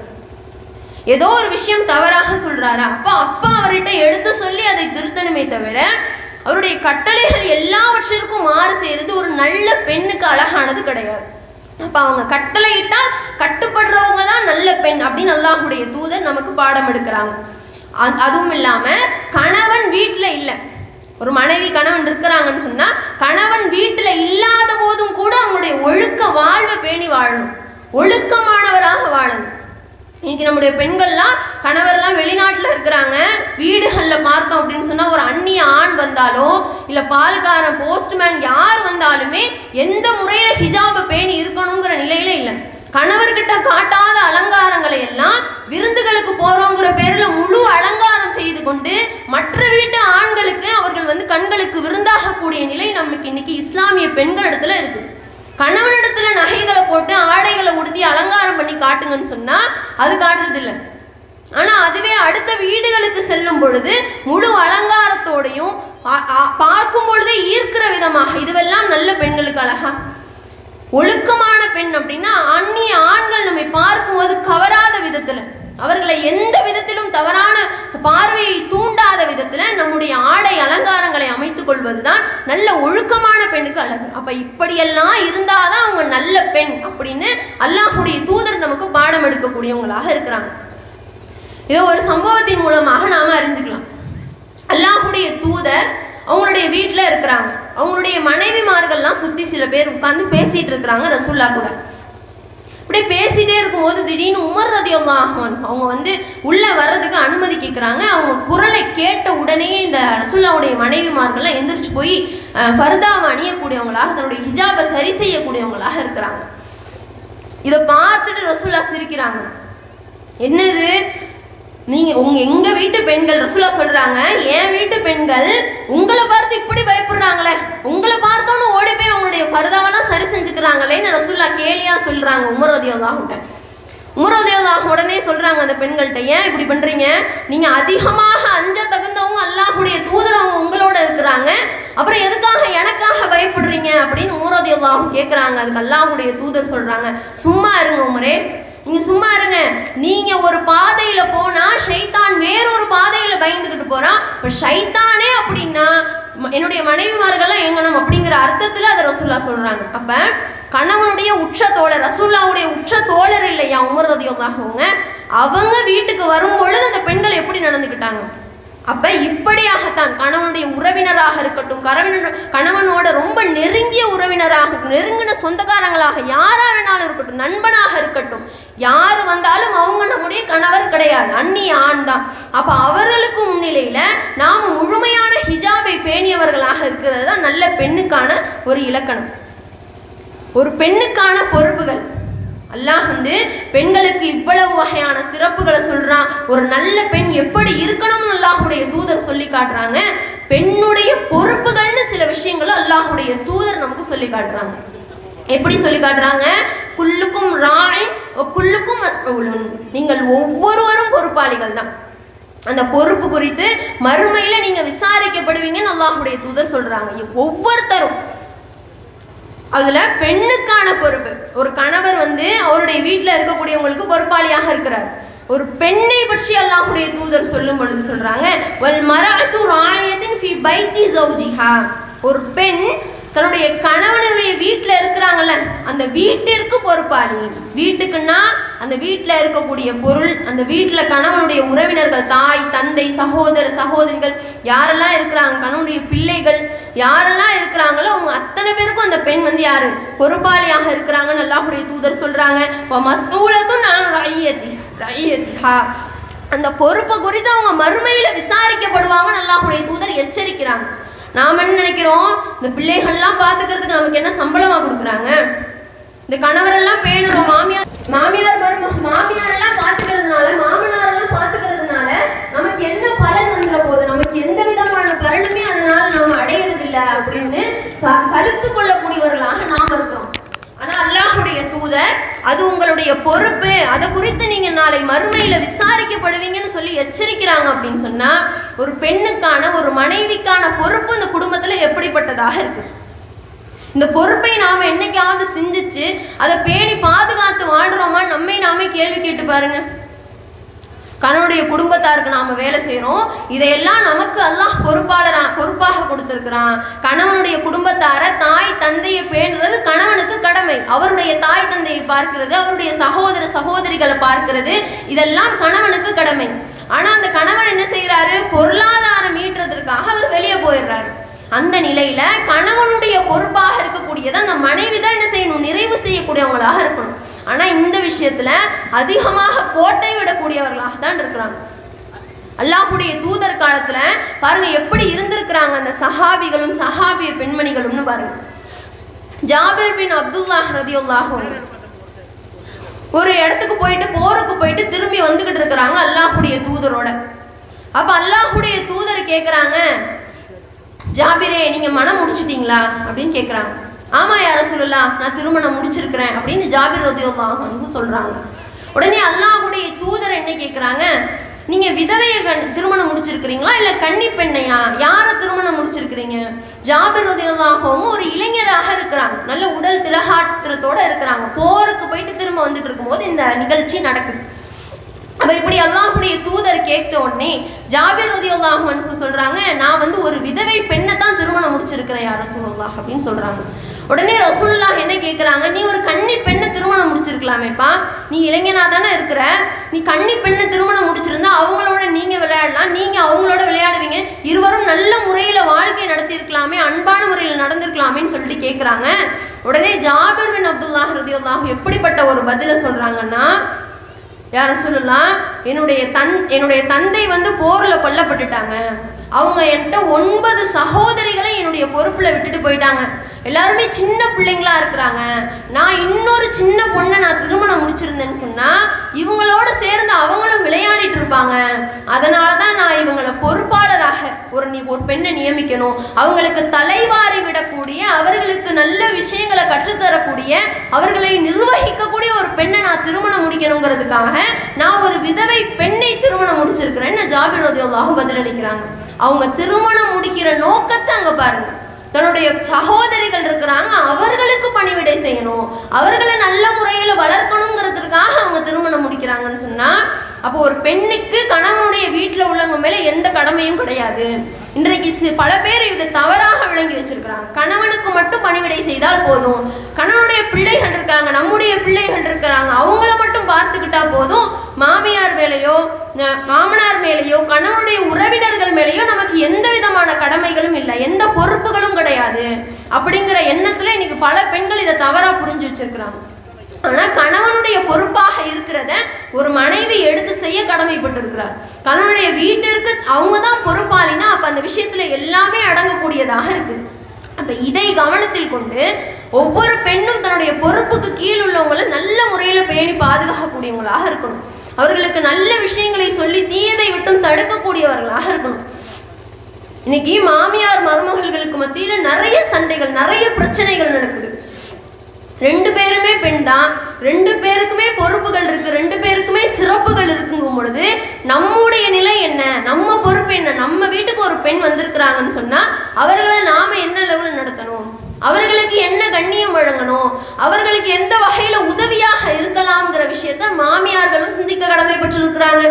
ஏதோ ஒரு விஷயம் தவறாக சொல்றாரு அப்பா அப்பா அவர்கிட்ட எடுத்து சொல்லி அதை திருத்தணுமே தவிர அவருடைய கட்டளைகள் எல்லாவற்றிற்கும் மாறு செய்யறது ஒரு நல்ல பெண்ணுக்கு அழகானது கிடையாது அப்ப அவங்க கட்டளையிட்டால் கட்டுப்படுறவங்க தான் நல்ல பெண் அப்படின்னு அல்லாஹுடைய தூதர் நமக்கு பாடம் எடுக்கிறாங்க அ- அதுவும் இல்லாம கணவன் வீட்டுல இல்லை ஒரு மனைவி கணவன் இருக்கிறாங்கன்னு சொன்னா கணவன் வீட்டுல இல்லாத போதும் கூட அவங்களுடைய ஒழுக்க வாழ்வை பேணி வாழணும் ஒழுக்கமானவராக வாழணும் இன்னைக்கு நம்முடைய பெண்கள்லாம் கணவர்லாம் வெளிநாட்டில் இருக்கிறாங்க வீடுகளில் பார்த்தோம் அப்படின்னு சொன்னால் ஒரு அந்நிய ஆண் வந்தாலோ இல்லை பால்காரன் போஸ்ட்மேன் யார் வந்தாலுமே எந்த முறையில் ஹிஜாபை பேணி இருக்கணுங்கிற நிலையில இல்லை கணவர்கிட்ட காட்டாத அலங்காரங்களை எல்லாம் விருந்துகளுக்கு போறோங்கிற பேர்ல முழு அலங்காரம் செய்து கொண்டு மற்ற வீட்டு ஆண்களுக்கு அவர்கள் வந்து கண்களுக்கு விருந்தாகக்கூடிய நிலை நமக்கு இன்னைக்கு இஸ்லாமிய பெண்களிடத்துல இருக்குது கணவனிடத்துல நகைகளை போட்டு ஆடைகளை உடுத்தி அலங்காரம் பண்ணி காட்டுங்கன்னு சொன்னா அது காட்டுறது இல்ல ஆனா அதுவே அடுத்த வீடுகளுக்கு செல்லும் பொழுது முழு அலங்காரத்தோடையும் ஆ- ஆ- பார்க்கும் பொழுதே ஈர்க்கிற விதமாக இதுவெல்லாம் நல்ல பெண்களுக்கு அழகா ஒழுக்கமான பெண் அப்படின்னா அந்நிய ஆண்கள் நம்மை பார்க்கும்போது கவராத விதத்துல அவர்களை எந்த விதத்திலும் தவறான பார்வையை தூண்டாத விதத்துல நம்முடைய ஆடை அலங்காரங்களை அமைத்துக் கொள்வதுதான் நல்ல ஒழுக்கமான பெண்ணுக்கு அழகு அப்ப இப்படியெல்லாம் இருந்தாதான் அவங்க நல்ல பெண் அப்படின்னு அல்லாஹுடைய தூதர் நமக்கு பாடம் எடுக்கக்கூடியவங்களாக இருக்கிறாங்க இதை ஒரு சம்பவத்தின் மூலமாக நாம அறிஞ்சுக்கலாம் அல்லாஹுடைய தூதர் அவங்களுடைய வீட்டில் இருக்கிறாங்க அவங்களுடைய மனைவிமார்கள்லாம் சுற்றி சில பேர் உட்காந்து பேசிட்டு இருக்கிறாங்க ரசூல்லா கூட அப்படியே பேசிட்டே இருக்கும்போது திடீர்னு உமர் ரதியல்லாஹன் அவங்க வந்து உள்ளே வர்றதுக்கு அனுமதி கேட்குறாங்க அவங்க குரலை கேட்ட உடனே இந்த ரசூல்லாவுடைய மனைவிமார்கள்லாம் எந்திரிச்சு போய் அஹ், ஃபர்தாவை அணியக்கூடியவங்களாக தன்னுடைய ஹிஜாபை சரி செய்யக்கூடியவங்களாக இருக்கிறாங்க இதை பார்த்துட்டு ரசூல்லா சிரிக்கிறாங்க என்னது நீங்க உங்க எங்க வீட்டு பெண்கள் ரசூலா சொல்றாங்க என் வீட்டு பெண்கள் உங்களை பார்த்து இப்படி பயப்படுறாங்களே உங்களை பார்த்தோன்னு ஓடி போய் அவங்களுடைய ஃபர்தாவெல்லாம் சரி செஞ்சுக்கிறாங்களேன்னு ரசூல்லா கேலியா சொல்றாங்க உமர் ரதியல்லாஹுட்ட உமர் ரதியல்லாஹ் உடனே சொல்றாங்க அந்த பெண்கள்கிட்ட ஏன் இப்படி பண்றீங்க நீங்க அதிகமாக அஞ்ச தகுந்தவங்க அல்லாஹுடைய தூதர் அவங்க உங்களோட இருக்கிறாங்க அப்புறம் எதுக்காக எனக்காக பயப்படுறீங்க அப்படின்னு உமர் ரதியல்லாஹு கேட்குறாங்க அதுக்கு அல்லாஹுடைய தூதர் சொல்றாங்க சும்மா இருங்க உமரே நீங்க சும்மா இருங்க நீங்க ஒரு பாதையில போனா ஷைத்தான் வேறொரு பாதையில பயந்துகிட்டு போறான் இப்ப ஷைத்தானே அப்படின்னா ம- என்னுடைய மனைவிமார்கள்லாம் எங்கணும் அப்படிங்கிற அர்த்தத்துல அதை ரசூல்லா சொல்றாங்க அப்ப கணவனுடைய உற்ற தோழர் ரசூல்லாவுடைய உற்ற தோழர் இல்லையா உமர் ரதியுல்லாஹுங்க அவங்க வீட்டுக்கு வரும்பொழுது அந்த பெண்கள் எப்படி நடந்துக்கிட்டாங்க அப்ப இப்படியாகத்தான் கணவனுடைய உறவினராக இருக்கட்டும் கணவன் கணவனோட ரொம்ப நெருங்கிய உறவினராக நெருங்கின சொந்தக்காரங்களாக யாரா வேணாலும் இருக்கட்டும் நண்பனாக இருக்கட்டும் யார் வந்தாலும் அவங்க நம்முடைய கணவர் கிடையாது அந்நிய ஆண் தான் அப்ப அவர்களுக்கு முன்னிலையில நாம முழுமையான ஹிஜாபை பேணியவர்களாக இருக்கிறது தான் நல்ல பெண்ணுக்கான ஒரு இலக்கணம் ஒரு பெண்ணுக்கான பொறுப்புகள் அல்லாஹ் வந்து பெண்களுக்கு இவ்வளவு வகையான சிறப்புகளை சொல்றான் ஒரு நல்ல பெண் எப்படி இருக்கணும்னு அல்லாஹுடைய தூதர் சொல்லி காட்டுறாங்க பெண்ணுடைய பொறுப்புகள்னு சில விஷயங்களும் அல்லாஹுடைய தூதர் நமக்கு சொல்லி காட்டுறாங்க எப்படி சொல்லி காட்டுறாங்க குல்லுக்கும் ராயின் குல்லுக்கும் மஸ்ஊலுன் நீங்கள் ஒவ்வொருவரும் பொறுப்பாளிகள் தான் அந்த பொறுப்பு குறித்து மறுமையில நீங்க விசாரிக்கப்படுவீங்கன்னு அல்லாஹுடைய தூதர் சொல்றாங்க ஒவ்வொருத்தரும் அதுல பெண்ணுக்கான பொறுப்பு ஒரு கணவர் வந்து அவருடைய வீட்டில் இருக்கக்கூடியவங்களுக்கு பொறுப்பாளியாக இருக்கிறார் ஒரு பெண்ணை பற்றி அல்லாஹுடைய தூதர் சொல்லும் பொழுது சொல்றாங்க வல் மரஅத்து ராயத்தின் ஃபி பைத்தி ஜௌஜிஹா ஒரு பெண் தன்னுடைய கணவனுடைய வீட்டில் இருக்கிறாங்கல்ல அந்த வீட்டிற்கு பொறுப்பாளி வீட்டுக்குன்னா அந்த வீட்டில் இருக்கக்கூடிய பொருள் அந்த வீட்டில் கணவனுடைய உறவினர்கள் தாய் தந்தை சகோதர சகோதரிகள் யாரெல்லாம் இருக்கிறாங்க கணவனுடைய பிள்ளைகள் யாரெல்லாம் இருக்கிறாங்களோ அவங்க அத்தனை பேருக்கும் அந்த பெண் வந்து யாரு பொறுப்பாளியாக இருக்கிறாங்கன்னு அல்லாஹுடைய தூதர் சொல்றாங்க மஸ்மூலத்தும் நான் ரய்யத்தி ரய்யத்திஹா அந்த பொறுப்பை குறித்து அவங்க மறுமையில விசாரிக்கப்படுவாங்கன்னு அல்லாஹுடைய தூதர் எச்சரிக்கிறாங்க நாம என்ன நினைக்கிறோம் இந்த பிள்ளைகள்லாம் பார்த்துக்கிறதுக்கு நமக்கு என்ன சம்பளமா கொடுக்குறாங்க இந்த கணவரெல்லாம் பேணுறோம் மாமியார் மாமியார் மரும மாமியார் எல்லாம் பாத்துக்கிறதுனால மாமனார் எல்லாம் பாத்துக்கிறதுனால நமக்கு என்ன பலன் வந்துட போகுது நமக்கு எந்த விதமான பலனுமே அதனால நாம அடையிறது இல்ல அப்படின்னு ச- சலித்துக் கொள்ளக்கூடியவர்களாக நாம் இருக்கிறோம் ஆனா அல்லாஹுடைய தூதர் அது உங்களுடைய பொறுப்பு அதை குறித்து நீங்க நாளை மறுமையில விசாரிக்கப்படுவீங்கன்னு சொல்லி எச்சரிக்கிறாங்க அப்படின்னு சொன்னா ஒரு பெண்ணுக்கான ஒரு மனைவிக்கான பொறுப்பு இந்த குடும்பத்துல எப்படிப்பட்டதாக இருக்கு இந்த பொறுப்பை நாம என்னைக்காவது சிந்திச்சு அதை பேணி பாதுகாத்து வாழ்றோமா நம்மை நாமே கேள்வி கேட்டு பாருங்க கணவனுடைய குடும்பத்தாருக்கு நாம வேலை செய்கிறோம் இதையெல்லாம் நமக்கு அல்லாஹ் பொறுப்பாளரா பொறுப்பாக கொடுத்துருக்கிறான் கணவனுடைய குடும்பத்தார தாய் தந்தையை பேணுறது கணவனுக்கு கடமை அவருடைய தாய் தந்தையை பார்க்கிறது அவருடைய சகோதர சகோதரிகளை பார்க்கிறது இதெல்லாம் கணவனுக்கு கடமை ஆனா அந்த கணவன் என்ன செய்யறாரு பொருளாதாரம் ஈட்டுறதற்காக அவர் வெளியே போயிடுறாரு அந்த நிலையில கணவனுடைய பொறுப்பாக இருக்கக்கூடியதை அந்த மனைவி தான் என்ன செய்யணும் நிறைவு செய்யக்கூடியவங்களாக இருக்கணும் ஆனா இந்த விஷயத்துல அதிகமாக கோட்டை விடக்கூடியவர்களாக தான் இருக்கிறாங்க அல்லாஹுடைய தூதர் காலத்துல பாருங்க எப்படி இருந்திருக்கிறாங்க அந்த சஹாபிகளும் சஹாபிய பெண்மணிகளும்னு பாருங்க ஜாபிர் பின் அப்துல்லாஹ் ரதியுல்லாஹு ஒரு இடத்துக்கு போயிட்டு போருக்கு போயிட்டு திரும்பி வந்துகிட்டு இருக்கிறாங்க அல்லாஹுடைய தூதரோட அப்ப அல்லாஹுடைய தூதர் கேட்குறாங்க ஜாபிரே நீங்க மனம் முடிச்சிட்டீங்களா அப்படின்னு கேட்குறாங்க ஆமா யார சொல்லலாம் நான் திருமணம் முடிச்சிருக்கிறேன் அப்படின்னு ஜாபிர் ரதியுல்லாஹு சொல்றாங்க உடனே அல்லாஹுடைய தூதர் என்ன கேட்குறாங்க நீங்க விதவையை கண் திருமணம் முடிச்சிருக்கிறீங்களா இல்ல கன்னி பெண்ணையா யாரை திருமணம் முடிச்சிருக்கிறீங்க ஜாபிர் ரதியுல்லாஹுவும் ஒரு இளைஞராக இருக்கிறாங்க நல்ல உடல் திரகாத்திரத்தோட இருக்கிறாங்க போருக்கு போயிட்டு திரும்ப வந்துட்டு இருக்கும்போது இந்த நிகழ்ச்சி நடக்குது அப்ப இப்படி அல்லாஹுடைய தூதர் கேட்ட உடனே ஜாபிர் ரதி அல்லாஹ் சொல்றாங்க நான் வந்து ஒரு விதவை பெண்ணை தான் திருமணம் முடிச்சிருக்கிறேன் யார் ரசூலுல்லாஹ் அப்படின்னு சொல்றாங்க உடனே ரசூலுல்லாஹ் என்ன கேட்குறாங்க நீ ஒரு கன்னி பெண்ணை திருமணம் முடிச்சிருக்கலாமேப்பா நீ இளைஞனா தானே இருக்கிற நீ கன்னி பெண்ணை திருமணம் முடிச்சிருந்தா அவங்களோட நீங்க விளையாடலாம் நீங்க அவங்களோட விளையாடுவீங்க இருவரும் நல்ல முறையில வாழ்க்கை நடத்தியிருக்கலாமே அன்பான முறையில் நடந்திருக்கலாமேன்னு சொல்லிட்டு கேட்குறாங்க உடனே ஜாபிர் பின் அப்துல்லாஹ் ரதியுல்லாஹ் எப்படிப்பட்ட ஒரு பதிலை சொல்றாங்கன்னா யார சொல்லலாம் என்னுடைய தன் என்னுடைய தந்தை வந்து போரில் கொல்லப்பட்டுட்டாங்க அவங்க என்கிட்ட ஒன்பது சகோதரிகளை என்னுடைய பொறுப்பில் விட்டுட்டு போயிட்டாங்க எல்லாருமே சின்ன பிள்ளைங்களா இருக்கிறாங்க நான் இன்னொரு சின்ன பொண்ணை நான் திருமணம் முடிச்சிருந்தேன்னு சொன்னால் இவங்களோட சேர்ந்து அவங்களும் விளையாடிட்டு இருப்பாங்க அதனால தான் நான் இவங்களை பொறுப்பாளராக ஒரு நீ ஒரு பெண்ணை நியமிக்கணும் அவங்களுக்கு தலைவாரி விடக்கூடிய அவர்களுக்கு நல்ல விஷயங்களை கற்றுத்தரக்கூடிய அவர்களை நிர்வகிக்கக்கூடிய ஒரு பெண்ணை நான் திருமணம் முடிக்கணுங்கிறதுக்காக நான் ஒரு விதவை பெண்ணை திருமணம் முடிச்சிருக்கிறேன்னு ஜாபிர் ரதியுல்லாஹும் பதிலளிக்கிறாங்க அவங்க திருமணம் முடிக்கிற நோக்கத்தை அங்க பாருங்க தன்னுடைய சகோதரிகள் இருக்கிறாங்க அவர்களுக்கு பணிவிடை செய்யணும் அவர்களை நல்ல முறையில் வளர்க்கணுங்கிறதுக்காக அவங்க திருமணம் முடிக்கிறாங்கன்னு சொன்னா அப்போ ஒரு பெண்ணுக்கு கணவனுடைய வீட்டில் உள்ளவங்க மேலே எந்த கடமையும் கிடையாது இன்றைக்கு சி- பல பேர் இதை தவறாக விளங்கி வச்சிருக்கிறாங்க கணவனுக்கு மட்டும் பணிவிடை செய்தால் போதும் கணவனுடைய பிள்ளைகள் இருக்காங்க நம்முடைய பிள்ளைகள் இருக்கிறாங்க அவங்கள மட்டும் பார்த்துக்கிட்டா போதும் மாமியார் மேலேயோ அஹ், மாமனார் மேலேயோ கணவனுடைய உறவினர்கள் மேலேயோ நமக்கு எந்த விதமான கடமைகளும் இல்லை எந்த பொறுப்புகளும் கிடையாது அப்படிங்கிற எண்ணத்துல இன்னைக்கு பல பெண்கள் இதை தவறா புரிஞ்சு வச்சிருக்கிறாங்க ஆனா கணவனுடைய பொறுப்பாக இருக்கிறத ஒரு மனைவி எடுத்து செய்ய கடமைப்பட்டிருக்கிறார் கணவனுடைய வீட்டிற்கு அவங்க தான் பொறுப்பாளினா அப்ப அந்த விஷயத்துல எல்லாமே அடங்கக்கூடியதாக இருக்குது அப்ப இதை கவனத்தில் கொண்டு ஒவ்வொரு பெண்ணும் தன்னுடைய பொறுப்புக்கு கீழ் உள்ளவங்களை நல்ல முறையில பேணி பாதுகாக்கக்கூடியவங்களாக இருக்கணும் அவர்களுக்கு நல்ல விஷயங்களை சொல்லி தீயதை விட்டும் தடுக்கக்கூடியவர்களாக இருக்கணும் இன்னைக்கு மாமியார் மருமகள்களுக்கு மத்தியில நிறைய சண்டைகள் நிறைய பிரச்சனைகள் நடக்குது ரெண்டு பேருமே பெண் தான் ரெண்டு பேருக்குமே பொறுப்புகள் இருக்கு ரெண்டு பேருக்குமே சிறப்புகள் இருக்குங்கும் பொழுது நம்முடைய நிலை என்ன நம்ம பொறுப்பு என்ன நம்ம வீட்டுக்கு ஒரு பெண் வந்திருக்கிறாங்கன்னு சொன்னா அவர்களை நாம எந்த லெவலில் நடத்தணும் அவர்களுக்கு என்ன கண்ணியம் வழங்கணும் அவர்களுக்கு எந்த வகையில உதவியாக இருக்கலாம்ங்கிற விஷயத்த மாமியார்களும் சிந்திக்க கடமைப்பட்டிருக்கிறாங்க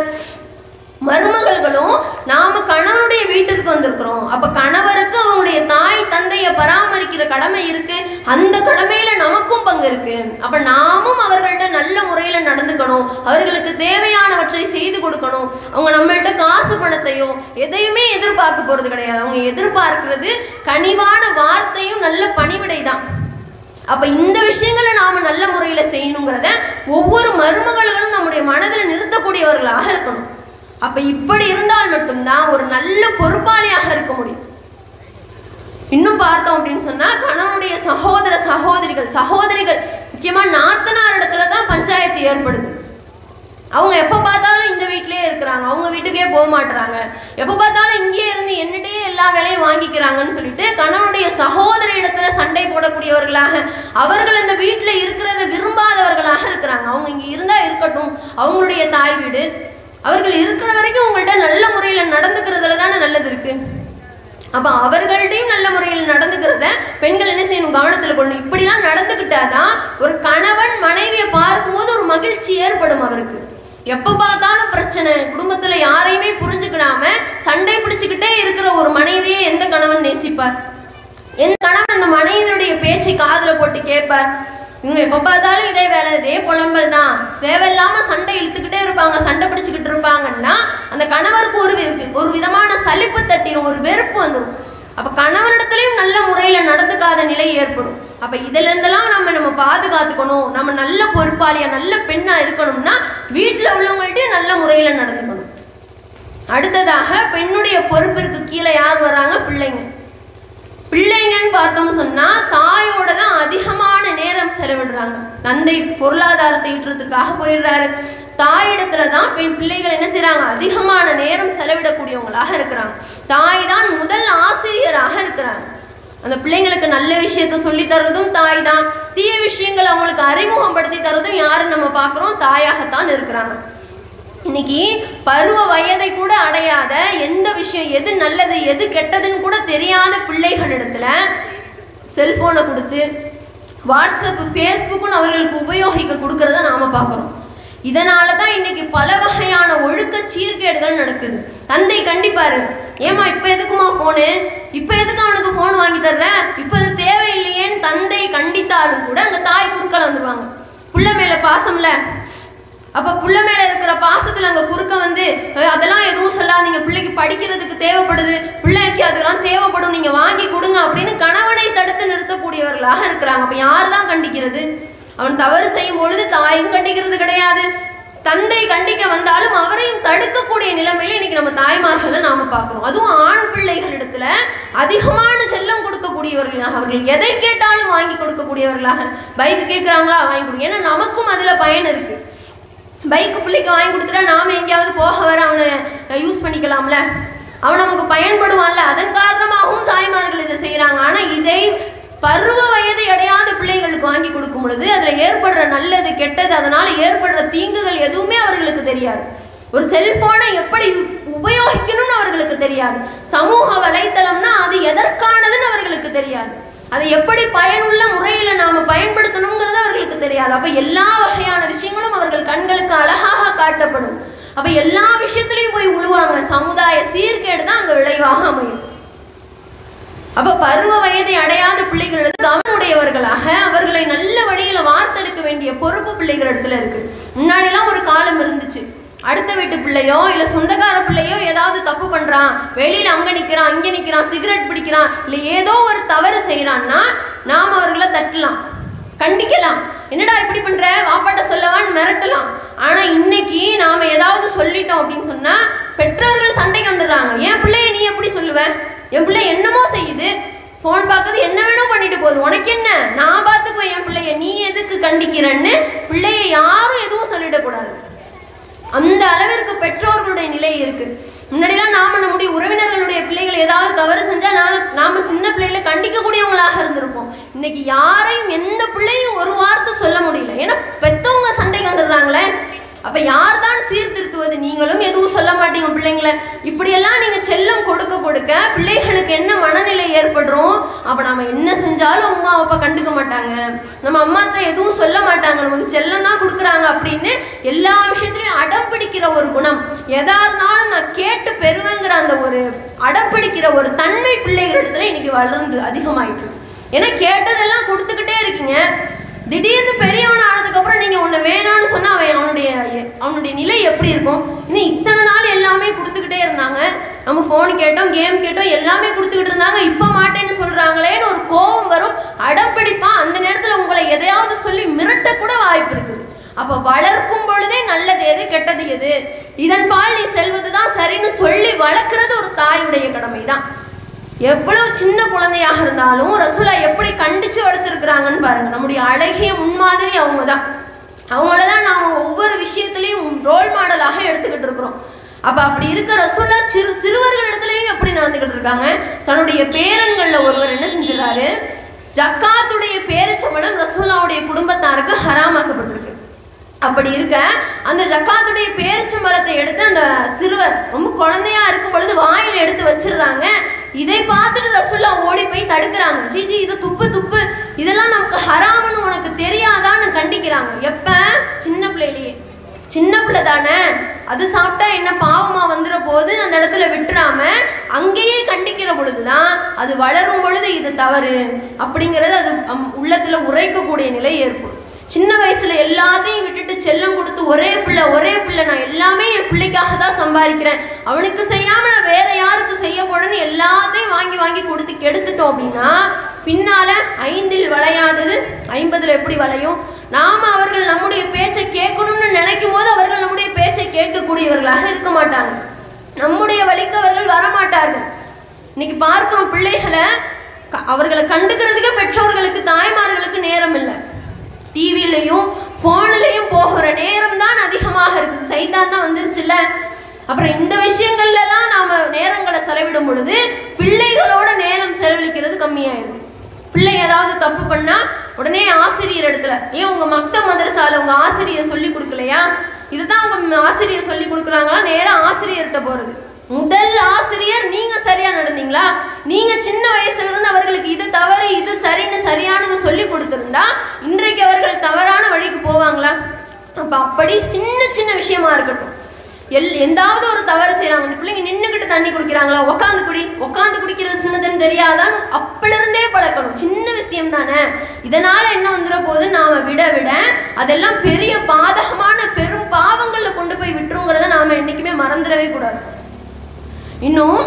மருமகள்களும் நாம கணவனுடைய வீட்டிற்கு வந்திருக்கிறோம் அப்ப கணவருக்கு அவங்களுடைய தாய் தந்தையை பராமரிக்கிற கடமை இருக்கு அந்த கடமையில நமக்கும் பங்கு இருக்கு அப்ப நாமும் அவர்கள்ட்ட நல்ல முறையில நடந்துக்கணும் அவர்களுக்கு தேவையானவற்றை செய்து கொடுக்கணும் அவங்க நம்மள்ட்ட காசு பணத்தையோ எதையுமே எதிர்பார்க்க போறது கிடையாது அவங்க எதிர்பார்க்கிறது கனிவான வார்த்தையும் நல்ல பணிவிடை தான் அப்ப இந்த விஷயங்களை நாம நல்ல முறையில செய்யணுங்கிறத ஒவ்வொரு மருமகள்களும் நம்முடைய மனதில் நிறுத்தக்கூடியவர்களாக இருக்கணும் அப்ப இப்படி இருந்தால் மட்டும்தான் ஒரு நல்ல பொறுப்பாளியாக இருக்க முடியும் இன்னும் பார்த்தோம் அப்படின்னு சொன்னா கணவனுடைய சகோதர சகோதரிகள் சகோதரிகள் முக்கியமா நாத்தனார் இடத்துல தான் பஞ்சாயத்து ஏற்படுது அவங்க எப்போ பார்த்தாலும் இந்த வீட்டிலேயே இருக்கிறாங்க அவங்க வீட்டுக்கே போக மாட்டுறாங்க எப்போ பார்த்தாலும் இங்கேயே இருந்து என்னிட்டயே எல்லா வேலையும் வாங்கிக்கிறாங்கன்னு சொல்லிட்டு கணவனுடைய சகோதர இடத்துல சண்டை போடக்கூடியவர்களாக அவர்கள் இந்த வீட்டில் இருக்கிறத விரும்பாதவர்களாக இருக்கிறாங்க அவங்க இங்கே இருந்தால் இருக்கட்டும் அவங்களுடைய தாய் வீடு அவர்கள் இருக்கிற வரைக்கும் உங்கள்கிட்ட நல்ல முறையில் நடந்துக்கிறதுல தானே நல்லது இருக்கு அப்ப அவர்கள்ட்டையும் நல்ல முறையில் நடந்துக்கிறத பெண்கள் என்ன செய்யணும் கவனத்தில் கொள்ளணும் இப்படிலாம் நடந்துக்கிட்டாதான் ஒரு கணவன் மனைவியை பார்க்கும்போது ஒரு மகிழ்ச்சி ஏற்படும் அவருக்கு எப்போ பார்த்தாலும் பிரச்சனை குடும்பத்துல யாரையுமே புரிஞ்சுக்கிடாம சண்டை பிடிச்சுக்கிட்டே இருக்கிற ஒரு மனைவியை எந்த கணவன் நேசிப்பார் எந்த கணவன் அந்த மனைவியுடைய பேச்சை காதுல போட்டு கேட்பார் இவங்க எப்போ பார்த்தாலும் இதே வேலை இதே புலம்பல் தான் தேவையில்லாம சண்டை இழுத்துக்கிட்டே இருப்பாங்க சண்டை பிடிச்சிக்கிட்டு இருப்பாங்கன்னா அந்த கணவருக்கு ஒரு வி- ஒரு விதமான சலிப்பு தட்டிரும் ஒரு வெறுப்பு வந்துடும் அப்ப கணவனிடத்துலயும் நல்ல முறையில நடந்துக்காத நிலை ஏற்படும் அப்ப இதுல இருந்தெல்லாம் நம்ம நம்ம பாதுகாத்துக்கணும் நம்ம நல்ல பொறுப்பாளியா நல்ல பெண்ணா இருக்கணும்னா வீட்டுல உள்ளவங்கள்ட்டயும் நல்ல முறையில நடந்துக்கணும் அடுத்ததாக பெண்ணுடைய பொறுப்பிற்கு கீழே யார் வர்றாங்க பிள்ளைங்க பிள்ளைங்கன்னு பார்த்தோம் சொன்னா தாயோட தான் அதிகமான நேரம் செலவிடுறாங்க தந்தை பொருளாதாரத்தை ஈட்டுறதுக்காக போயிடுறாரு தாயிடத்துல தான் பெண் பிள்ளைகள் என்ன செய்றாங்க அதிகமான நேரம் செலவிடக்கூடியவங்களாக இருக்கிறாங்க தாய் தான் முதல் ஆசிரியராக இருக்கிறாங்க அந்த பிள்ளைங்களுக்கு நல்ல விஷயத்த சொல்லி தர்றதும் தாய் தான் தீய விஷயங்களை அவங்களுக்கு அறிமுகப்படுத்தி தர்றதும் யாருன்னு நம்ம பார்க்குறோம் தாயாகத்தான் இருக்கிறாங்க இன்னைக்கு பருவ வயதை கூட அடையாத எந்த விஷயம் எது நல்லது எது கெட்டதுன்னு கூட தெரியாத பிள்ளைகளிடத்துல செல்போனை கொடுத்து வாட்ஸ்அப் ஃபேஸ்புக்குன்னு அவர்களுக்கு உபயோகிக்க கொடுக்கறத நாம பார்க்குறோம் இதனால தான் இன்னைக்கு பல வகையான ஒழுக்க சீர்கேடுகள் நடக்குது தந்தை கண்டிப்பாரு ஏமா இப்போ எதுக்குமா ஃபோனு இப்போ எதுக்கு அவனுக்கு ஃபோன் வாங்கி தர்ற இப்போ அது தேவையில்லையேன்னு தந்தை கண்டித்தாலும் கூட அந்த தாய் குறுக்கள் வந்துருவாங்க புள்ள மேல பாசம்ல அப்ப புள்ள மேல இருக்கிற பாசத்துல அங்க குறுக்க வந்து "ஏய், அதெல்லாம் எதுவும் சொல்லாதீங்க பிள்ளைக்கு படிக்கிறதுக்கு தேவைப்படுது பிள்ளைக்கு அதெல்லாம் தேவைப்படும் நீங்க வாங்கி கொடுங்க அப்படின்னு கணவனை தடுத்து நிறுத்தக்கூடியவர்களாக இருக்கிறாங்க அப்ப யார் தான் கண்டிக்கிறது அவன் தவறு செய்யும் பொழுது தாயும் கண்டிக்கிறது கிடையாது தந்தை கண்டிக்க வந்தாலும் அவரையும் தடுக்கக்கூடிய நிலைமையில இன்னைக்கு நம்ம தாய்மார்களை நாம பார்க்கிறோம் அதுவும் ஆண் பிள்ளைகளிடத்துல அதிகமான செல்லம் கொடுக்கக்கூடியவர்களாக அவர்கள் எதை கேட்டாலும் வாங்கி கொடுக்கக்கூடியவர்களாக பைக் கேட்குறாங்களா வாங்கி கொடுங்க ஏன்னா நமக்கும் அதுல பயன் இருக்கு பைக்கு பிள்ளைக்கு வாங்கி கொடுத்துட்டா நாம எங்கேயாவது போக வர அவனை யூஸ் பண்ணிக்கலாம்ல அவன் நமக்கு பயன்படுவான்ல அதன் காரணமாகவும் தாய்மார்கள் இதை செய்கிறாங்க ஆனால் இதை பருவ வயதை அடையாத பிள்ளைகளுக்கு வாங்கி கொடுக்கும் பொழுது அதில் ஏற்படுற நல்லது கெட்டது அதனால் ஏற்படுற தீங்குகள் எதுவுமே அவர்களுக்கு தெரியாது ஒரு செல்போனை எப்படி உ- உபயோகிக்கணும்னு அவர்களுக்கு தெரியாது சமூக வலைத்தளம்னா அது எதற்கானதுன்னு அவர்களுக்கு தெரியாது அதை எப்படி பயனுள்ள முறையில் நாம பயன்படுத்தணுங்கிறது அவர்களுக்கு தெரியாது அப்ப எல்லா வகையான விஷயங்களும் அவர்கள் கண்களுக்கு அழகாக காட்டப்படும் அப்ப எல்லா விஷயத்திலையும் போய் உழுவாங்க சமுதாய சீர்கேடு தான் அங்க விளைவாக அமையும் அப்ப பருவ வயதை அடையாத பிள்ளைகளிடத்து கவனமுடையவர்களாக அவர்களை நல்ல வழியில வார்த்தெடுக்க வேண்டிய பொறுப்பு பிள்ளைகளிடத்துல இருக்கு முன்னாடிலாம் ஒரு காலம் இருந்துச்சு அடுத்த வீட்டு பிள்ளையோ இல்ல சொந்தக்கார பிள்ளையோ ஏதாவது தப்பு பண்றான் வெளியில அங்க நிக்கிறான் இங்க நிக்கிறான் சிகரெட் பிடிக்கிறான் இல்ல ஏதோ ஒரு தவறு செய்யறான்னா நாம அவர்களை தட்டலாம் கண்டிக்கலாம் என்னடா இப்படி பண்ற வாப்பாட்ட சொல்லவான்னு மிரட்டலாம் ஆனா இன்னைக்கு நாம ஏதாவது சொல்லிட்டோம் அப்படின்னு சொன்னா பெற்றோர்கள் சண்டைக்கு வந்துடுறாங்க என் பிள்ளைய நீ எப்படி சொல்லுவ என் பிள்ளை என்னமோ செய்யுது ஃபோன் பார்க்குறது என்ன வேணும் பண்ணிட்டு போகுது உனக்கு என்ன நான் பார்த்துக்குவேன் என் பிள்ளைய நீ எதுக்கு கண்டிக்கிறன்னு பிள்ளைய யாரும் எதுவும் சொல்லிடக்கூடாது அந்த அளவிற்கு பெற்றோர்களுடைய நிலை இருக்கு முன்னாடிலாம் நாம நம்முடைய உறவினர்களுடைய பிள்ளைகள் ஏதாவது தவறு செஞ்சா நாம நாம சின்ன பிள்ளைகளை கண்டிக்கக்கூடியவங்களாக இருந்திருப்போம் இன்னைக்கு யாரையும் எந்த பிள்ளையும் ஒரு வார்த்தை சொல்ல முடியல ஏன்னா பெத்தவங்க சண்டைக்கு வந்துடுறாங்களே அப்ப யார் தான் சீர்திருத்துவது நீங்களும் எதுவும் சொல்ல மாட்டீங்க பிள்ளைங்களை இப்படியெல்லாம் நீங்க செல்லம் கொடுக்க கொடுக்க பிள்ளைகளுக்கு என்ன மனநிலை ஏற்படுறோம் அப்ப நாம என்ன செஞ்சாலும் அம்மா அப்பா கண்டுக்க மாட்டாங்க நம்ம அம்மா அத்தை எதுவும் சொல்ல மாட்டாங்க நமக்கு செல்லம் தான் கொடுக்குறாங்க அப்படின்னு எல்லா விஷயத்துலயும் அடம் பிடிக்கிற ஒரு குணம் எதா இருந்தாலும் நான் கேட்டு பெறுவேங்கிற அந்த ஒரு அடம் பிடிக்கிற ஒரு தன்மை பிள்ளைகளிடத்துல இன்னைக்கு வளர்ந்து அதிகமாயிட்டு இருக்கு. ஏன்னா கேட்டதெல்லாம் கொடுத்துக்கிட்டே இருக்கீங்க திடீர்னு பெரியவன் ஆனதுக்கப்புறம் நீங்கள் உன்னை வேணான்னு சொன்னால் அவன் அவனுடைய அவனுடைய நிலை எப்படி இருக்கும் இன்னும் இத்தனை நாள் எல்லாமே கொடுத்துக்கிட்டே இருந்தாங்க நம்ம ஃபோன் கேட்டோம் கேம் கேட்டோம் எல்லாமே கொடுத்துக்கிட்டு இருந்தாங்க இப்போ மாட்டேன்னு சொல்கிறாங்களேன்னு ஒரு கோபம் வரும் அடம் பிடிப்பான் அந்த நேரத்தில் உங்களை எதையாவது சொல்லி மிரட்ட கூட வாய்ப்பு இருக்குது அப்போ வளர்க்கும் பொழுதே நல்லது எது கெட்டது எது இதன் பால் நீ செல்வது தான் சரின்னு சொல்லி வளர்க்குறது ஒரு தாயுடைய கடமை தான் எவ்வளவு சின்ன குழந்தையாக இருந்தாலும் ரசூலா எப்படி கண்டிச்சு வளர்த்துருக்குறாங்கன்னு பாருங்க நம்முடைய அழகிய முன்மாதிரி அவங்க தான் அவங்கள தான் நாம் ஒவ்வொரு விஷயத்துலையும் ரோல் மாடலாக எடுத்துக்கிட்டு இருக்கிறோம் அப்போ அப்படி இருக்க ரசூலா சிறு சிறுவர்களிடத்துலையும் எப்படி நடந்துக்கிட்டு இருக்காங்க தன்னுடைய பேரன்களில் ஒருவர் என்ன செஞ்சிடறாரு ஜக்காத்துடைய பேரச்சம்பளம் ரசூலாவுடைய குடும்பத்தாருக்கு ஹராமாக்கப்பட்டிருக்கு அப்படி இருக்க அந்த ஜக்காத்துடைய பேரிச்சம்பழத்தை எடுத்து அந்த சிறுவர் ரொம்ப குழந்தையா இருக்கும் பொழுது வாயில் எடுத்து வச்சிடுறாங்க இதை பார்த்துட்டு ரசுல்லா ஓடி போய் தடுக்கிறாங்க ஜிஜி இது துப்பு துப்பு இதெல்லாம் நமக்கு ஹராம்னு உனக்கு தெரியாதான்னு கண்டிக்கிறாங்க எப்ப சின்ன பிள்ளையிலேயே சின்ன பிள்ளை தானே அது சாப்பிட்டா என்ன பாவமா வந்துட போது அந்த இடத்துல விட்டுறாம அங்கேயே கண்டிக்கிற பொழுதுதான் அது வளரும் பொழுது இது தவறு அப்படிங்கிறது அது அம், உள்ளத்துல உரைக்கக்கூடிய நிலை ஏற்படும் சின்ன வயசுல எல்லாத்தையும் விட்டுட்டு செல்லம் கொடுத்து ஒரே பிள்ளை ஒரே பிள்ளை நான் எல்லாமே என் பிள்ளைக்காக தான் சம்பாதிக்கிறேன் அவனுக்கு செய்யாம நான் வேற யாருக்கு செய்ய போறேன்னு எல்லாத்தையும் வாங்கி வாங்கி கொடுத்து கெடுத்துட்டோம் அப்படின்னா பின்னால ஐந்தில் வளையாதது ஐம்பதுல எப்படி வளையும் நாம அவர்கள் நம்முடைய பேச்சை கேட்கணும்னு நினைக்கும் போது அவர்கள் நம்முடைய பேச்சை கேட்கக்கூடியவர்களாக இருக்க மாட்டாங்க நம்முடைய வழிக்கு அவர்கள் வரமாட்டார்கள் இன்னைக்கு பார்க்கிறோம் பிள்ளைகளை க- அவர்களை கண்டுக்கிறதுக்கே பெற்றோர்களுக்கு தாய்மார்களுக்கு நேரம் இல்லை டிவிலையும் ஃபோன்லையும் போகிற நேரம் தான் அதிகமாக இருக்குது சைத்தான் தான் வந்துருச்சுல்ல அப்புறம் இந்த விஷயங்கள்லாம் நாம நேரங்களை செலவிடும் பொழுது பிள்ளைகளோட நேரம் செலவழிக்கிறது கம்மியாயிருது பிள்ளை ஏதாவது தப்பு பண்ணா உடனே ஆசிரியர் இடத்துல ஏன் உங்க மக்த மதரசால உங்க ஆசிரியர் சொல்லி கொடுக்கலையா இதுதான் உங்க ஆசிரியர் சொல்லி கொடுக்குறாங்களா நேரா ஆசிரியர்கிட்ட போறது முதல் ஆசிரியர் நீங்க சரியா நடந்தீங்களா நீங்க சின்ன வயசுல இருந்து அவர்களுக்கு இது தவறு இது சரின்னு சரியானது சொல்லி கொடுத்திருந்தா இன்றைக்கு அவர்கள் தவறான வழிக்கு போவாங்களா அப்ப அப்படி சின்ன சின்ன விஷயமா இருக்கட்டும் எல் எந்தாவது ஒரு தவறு செய்கிறாங்க பிள்ளைங்க நின்றுக்கிட்டு தண்ணி குடிக்கிறாங்களா உட்காந்து குடி உட்காந்து குடிக்கிறது சின்னதுன்னு தெரியாதான்னு அப்பிலிருந்தே பழக்கணும் சின்ன விஷயம் தானே இதனால என்ன வந்துட போது நாம விட விட அதெல்லாம் பெரிய பாதகமான பெரும் பாவங்களில் கொண்டு போய் விட்டுருங்கிறத நாம என்னைக்குமே மறந்துடவே கூடாது இன்னும்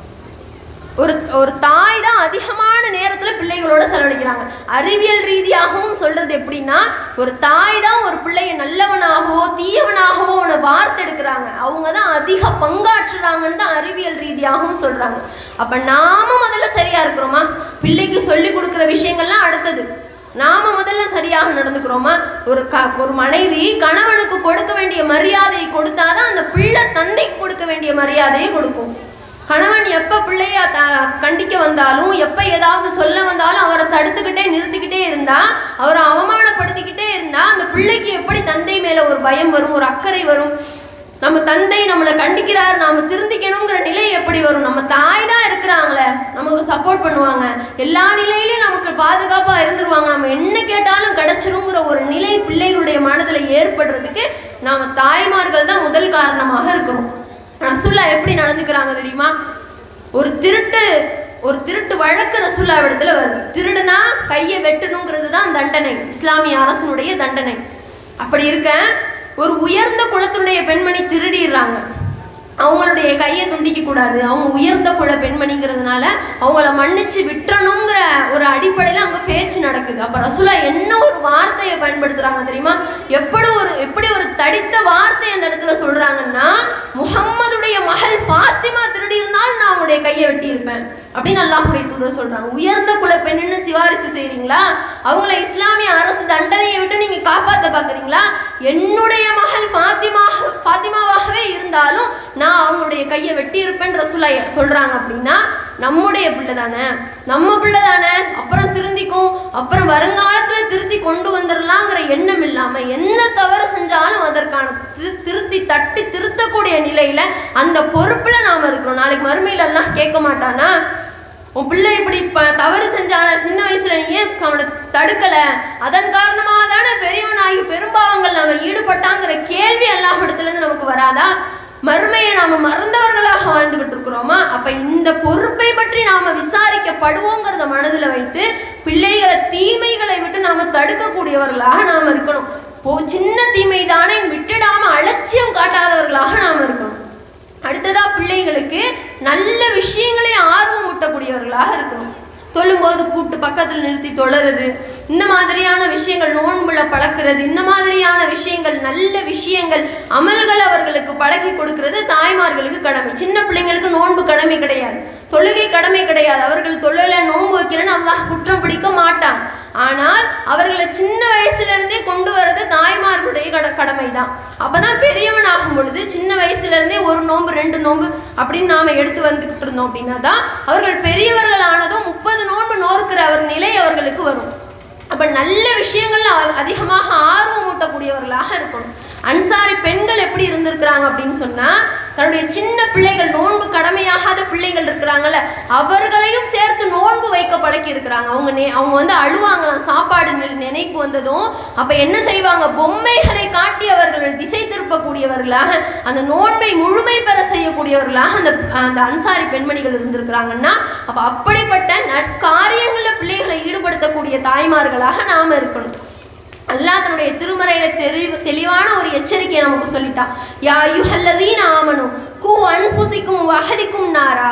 ஒரு ஒரு தாய் தான் அதிகமான நேரத்தில் பிள்ளைகளோட செலவழிக்கிறாங்க அறிவியல் ரீதியாகவும் சொல்றது எப்படின்னா ஒரு தாய் தான் ஒரு பிள்ளைய நல்லவனாகவோ தீயவனாகவோ அவனை வார்த்தெடுக்கிறாங்க அவங்க தான் அதிக பங்காற்றுறாங்கன்னு தான் அறிவியல் ரீதியாகவும் சொல்றாங்க அப்ப நாம முதல்ல சரியா இருக்கிறோமா பிள்ளைக்கு சொல்லி கொடுக்குற விஷயங்கள்லாம் அடுத்தது நாம முதல்ல சரியாக நடந்துக்கிறோமா ஒரு க ஒரு மனைவி கணவனுக்கு கொடுக்க வேண்டிய மரியாதையை கொடுத்தாதான் அந்த பிள்ளை தந்தைக்கு கொடுக்க வேண்டிய மரியாதையை கொடுக்கும் கணவன் எப்போ பிள்ளைய த கண்டிக்க வந்தாலும் எப்போ ஏதாவது சொல்ல வந்தாலும் அவரை தடுத்துக்கிட்டே நிறுத்திக்கிட்டே இருந்தா அவரை அவமானப்படுத்திக்கிட்டே இருந்தா அந்த பிள்ளைக்கு எப்படி தந்தை மேலே ஒரு பயம் வரும் ஒரு அக்கறை வரும் நம்ம தந்தை நம்மளை கண்டிக்கிறார் நாம திருந்திக்கணுங்கிற நிலை எப்படி வரும் நம்ம தாய் தான் இருக்கிறாங்களே நமக்கு சப்போர்ட் பண்ணுவாங்க எல்லா நிலையிலையும் நமக்கு பாதுகாப்பாக இருந்துருவாங்க நம்ம என்ன கேட்டாலும் கிடைச்சிருங்கிற ஒரு நிலை பிள்ளைகளுடைய மனதில் ஏற்படுறதுக்கு நாம தாய்மார்கள் தான் முதல் காரணமாக இருக்கிறோம் ரசுல்லா எப்படி நடந்துக்கிறாங்க தெரியுமா ஒரு திருட்டு ஒரு திருட்டு வழக்கு ரசுல்லா இடத்துல வருது திருடுனா கையை வெட்டணுங்கிறது தான் தண்டனை இஸ்லாமிய அரசனுடைய தண்டனை அப்படி இருக்க ஒரு உயர்ந்த குலத்தினுடைய பெண்மணி திருடிடுறாங்க அவங்களுடைய கையை துண்டிக்க கூடாது அவங்க உயர்ந்த குல பெண்மணிங்கிறதுனால அவங்கள மன்னிச்சு விட்டுறணுங்கிற ஒரு அடிப்படையில் அங்கே பேச்சு நடக்குது அப்போ ரசுலா என்ன ஒரு வார்த்தையை பயன்படுத்துகிறாங்க தெரியுமா எப்படி ஒரு எப்படி ஒரு தடித்த வார்த்தை அந்த இடத்துல சொல்கிறாங்கன்னா முகம்மதுடைய மகள் ஃபாத்திமா திருடி இருந்தாலும் நான் அவங்களுடைய கையை வெட்டியிருப்பேன் அப்படின்னு அல்லாஹுடைய தூதர் சொல்கிறாங்க உயர்ந்த குல பெண்ணுன்னு சிபாரிசு செய்கிறீங்களா அவங்கள இஸ்லாமிய அரசு தண்டனையை விட்டு நீங்கள் காப்பாற்ற பார்க்குறீங்களா என்னுடைய மகள் ஃபாத்திமா ஃபாத்திமாவாகவே இருந்தாலும் நான் அவங்களுடைய கையை வெட்டியிருப்பேன் ரசுல்லா சொல்கிறாங்க அப்படின்னா நம்முடைய பிள்ளை தானே நம்ம பிள்ளை தானே அப்புறம் திருந்திக்கும் அப்புறம் வருங்காலத்தில் திருத்தி கொண்டு வந்துடலாங்கிற எண்ணம் இல்லாமல் என்ன தவறு செஞ்சாலும் அதற்கான திரு திருத்தி தட்டி திருத்தக்கூடிய நிலையில் அந்த பொறுப்பில் நாம் இருக்கிறோம் நாளைக்கு மறுமையில எல்லாம் கேட்க மாட்டானா உன் பிள்ளை இப்படி ப தவறு செஞ்சான சின்ன வயசுல நீ ஏன் அவனை தடுக்கல அதன் காரணமாக தானே பெரியவனாகி பெரும்பாவங்கள் நாம ஈடுபட்டாங்கிற கேள்வி அல்லாஹ் இடத்துலேருந்து நமக்கு வராதா மறுமையை நாம மறந்தவர்களாக வாழ்ந்துகிட்டு இருக்கிறோமா அப்ப இந்த பொறுப்பை பற்றி நாம விசாரிக்கப்படுவோங்கிறத மனதில் வைத்து பிள்ளைகளை தீமைகளை விட்டு நாம தடுக்கக்கூடியவர்களாக நாம இருக்கணும் போ சின்ன தீமை தானே விட்டுடாம அலட்சியம் காட்டாதவர்களாக நாம இருக்கணும் அடுத்ததா பிள்ளைகளுக்கு நல்ல விஷயங்களே ஆர்வம் ஊட்டக்கூடியவர்களாக இருக்கணும் தொழும்போது கூட்டு பக்கத்தில் நிறுத்தி தொழறது இந்த மாதிரியான விஷயங்கள் நோன்புல பழக்கிறது இந்த மாதிரியான விஷயங்கள் நல்ல விஷயங்கள் அமல்கள் அவர்களுக்கு பழக்கி கொடுக்கிறது தாய்மார்களுக்கு கடமை சின்ன பிள்ளைங்களுக்கு நோன்பு கடமை கிடையாது தொழுகை கடமை கிடையாது அவர்கள் தொழில நோன்பு வைக்கிறேன்னு அல்லாஹ் குற்றம் பிடிக்க மாட்டான் ஆனால் அவர்களை சின்ன வயசுல இருந்தே கொண்டு வர்றது தாய்மார்களுடைய கட கடமை தான் அப்பதான் பெரியவன் ஆகும் பொழுது சின்ன வயசுல இருந்தே ஒரு நோன்பு ரெண்டு நோன்பு அப்படின்னு நாம எடுத்து வந்துகிட்டு இருந்தோம் அப்படின்னா தான் அவர்கள் பெரியவர்கள் ஆனதும் முப்பது நோன்பு நோக்கிற அவர் நிலை அவர்களுக்கு வரும் அப்ப நல்ல விஷயங்கள்ல அ- அதிகமாக ஆர்வம் ஊட்டக்கூடியவர்களாக இருக்கணும் அன்சாரி பெண்கள் எப்படி இருந்திருக்கிறாங்க அப்படின்னு சொன்னா தன்னுடைய சின்ன பிள்ளைகள் நோன்பு கடமையாகாத பிள்ளைகள் இருக்கிறாங்கல்ல அவர்களையும் சேர்த்து நோன்பு வைக்க பழக்கி இருக்கிறாங்க அவங்க நே அவங்க வந்து அழுவாங்களாம் சாப்பாடு நி- நினைப்பு வந்ததும் அப்ப என்ன செய்வாங்க பொம்மைகளை காட்டி அவர்களை திசை திருப்பக்கூடியவர்களாக அந்த நோன்பை முழுமை பெற செய்யக்கூடியவர்களாக அந்த அந்த அன்சாரி பெண்மணிகள் இருந்திருக்கிறாங்கன்னா அப்ப அப்படிப்பட்ட நற்காரியங்களில் பிள்ளைகளை ஈடுபடுத்தக்கூடிய தாய்மார்களாக நாம இருக்கணும் அல்லாஹ் தன்னுடைய திருமறையில தெளிவு தெளிவான ஒரு எச்சரிக்கையை நமக்கு சொல்லிட்டான் யா யுஹல்லதீன ஆமனு கு அன்ஃபுசிக்கும் வஹலிக்கும் நாரா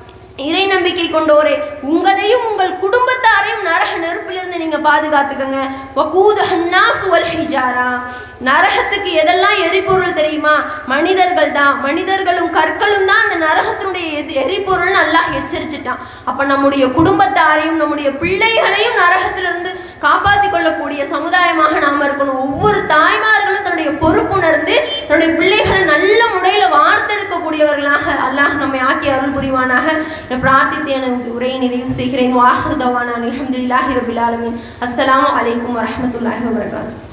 இறை நம்பிக்கை கொண்டோரே உங்களையும் உங்கள் குடும்பத்தாரையும் நரக நெருப்பிலிருந்து நீங்க பாதுகாத்துக்கங்க வகூத ஹன்னாசு வல் ஹிஜாரா நரகத்துக்கு எதெல்லாம் எரிபொருள் தெரியுமா மனிதர்கள் தான் மனிதர்களும் கற்களும் தான் அந்த நரகத்தினுடைய எது எரிபொருள்னு அல்லாஹ் எச்சரிச்சிட்டான் அப்ப நம்முடைய குடும்பத்தாரையும் நம்முடைய பிள்ளைகளையும் நரகத்திலிருந்து காப்பாற்றி கொள்ளக்கூடிய சமுதாயமாக நாம் இருக்கணும் ஒவ்வொரு தாய்மார்களும் தன்னுடைய பொறுப்புணர்ந்து தன்னுடைய பிள்ளைகளை நல்ல முறையில் வார்த்தெடுக்கக்கூடியவர்களாக அல்லாஹ் நம்மை ஆக்கி அருள் புரிவானாக இந்த பிரார்த்தித்து எனது உரையை நிறைவு செய்கிறேன் வாஹிருதவான அலமதுல்லாஹி ரபில் ஆலமின் அஸ்ஸலாமு அலைக்கும் வரஹமத்துல்லாஹி வபரகாத்து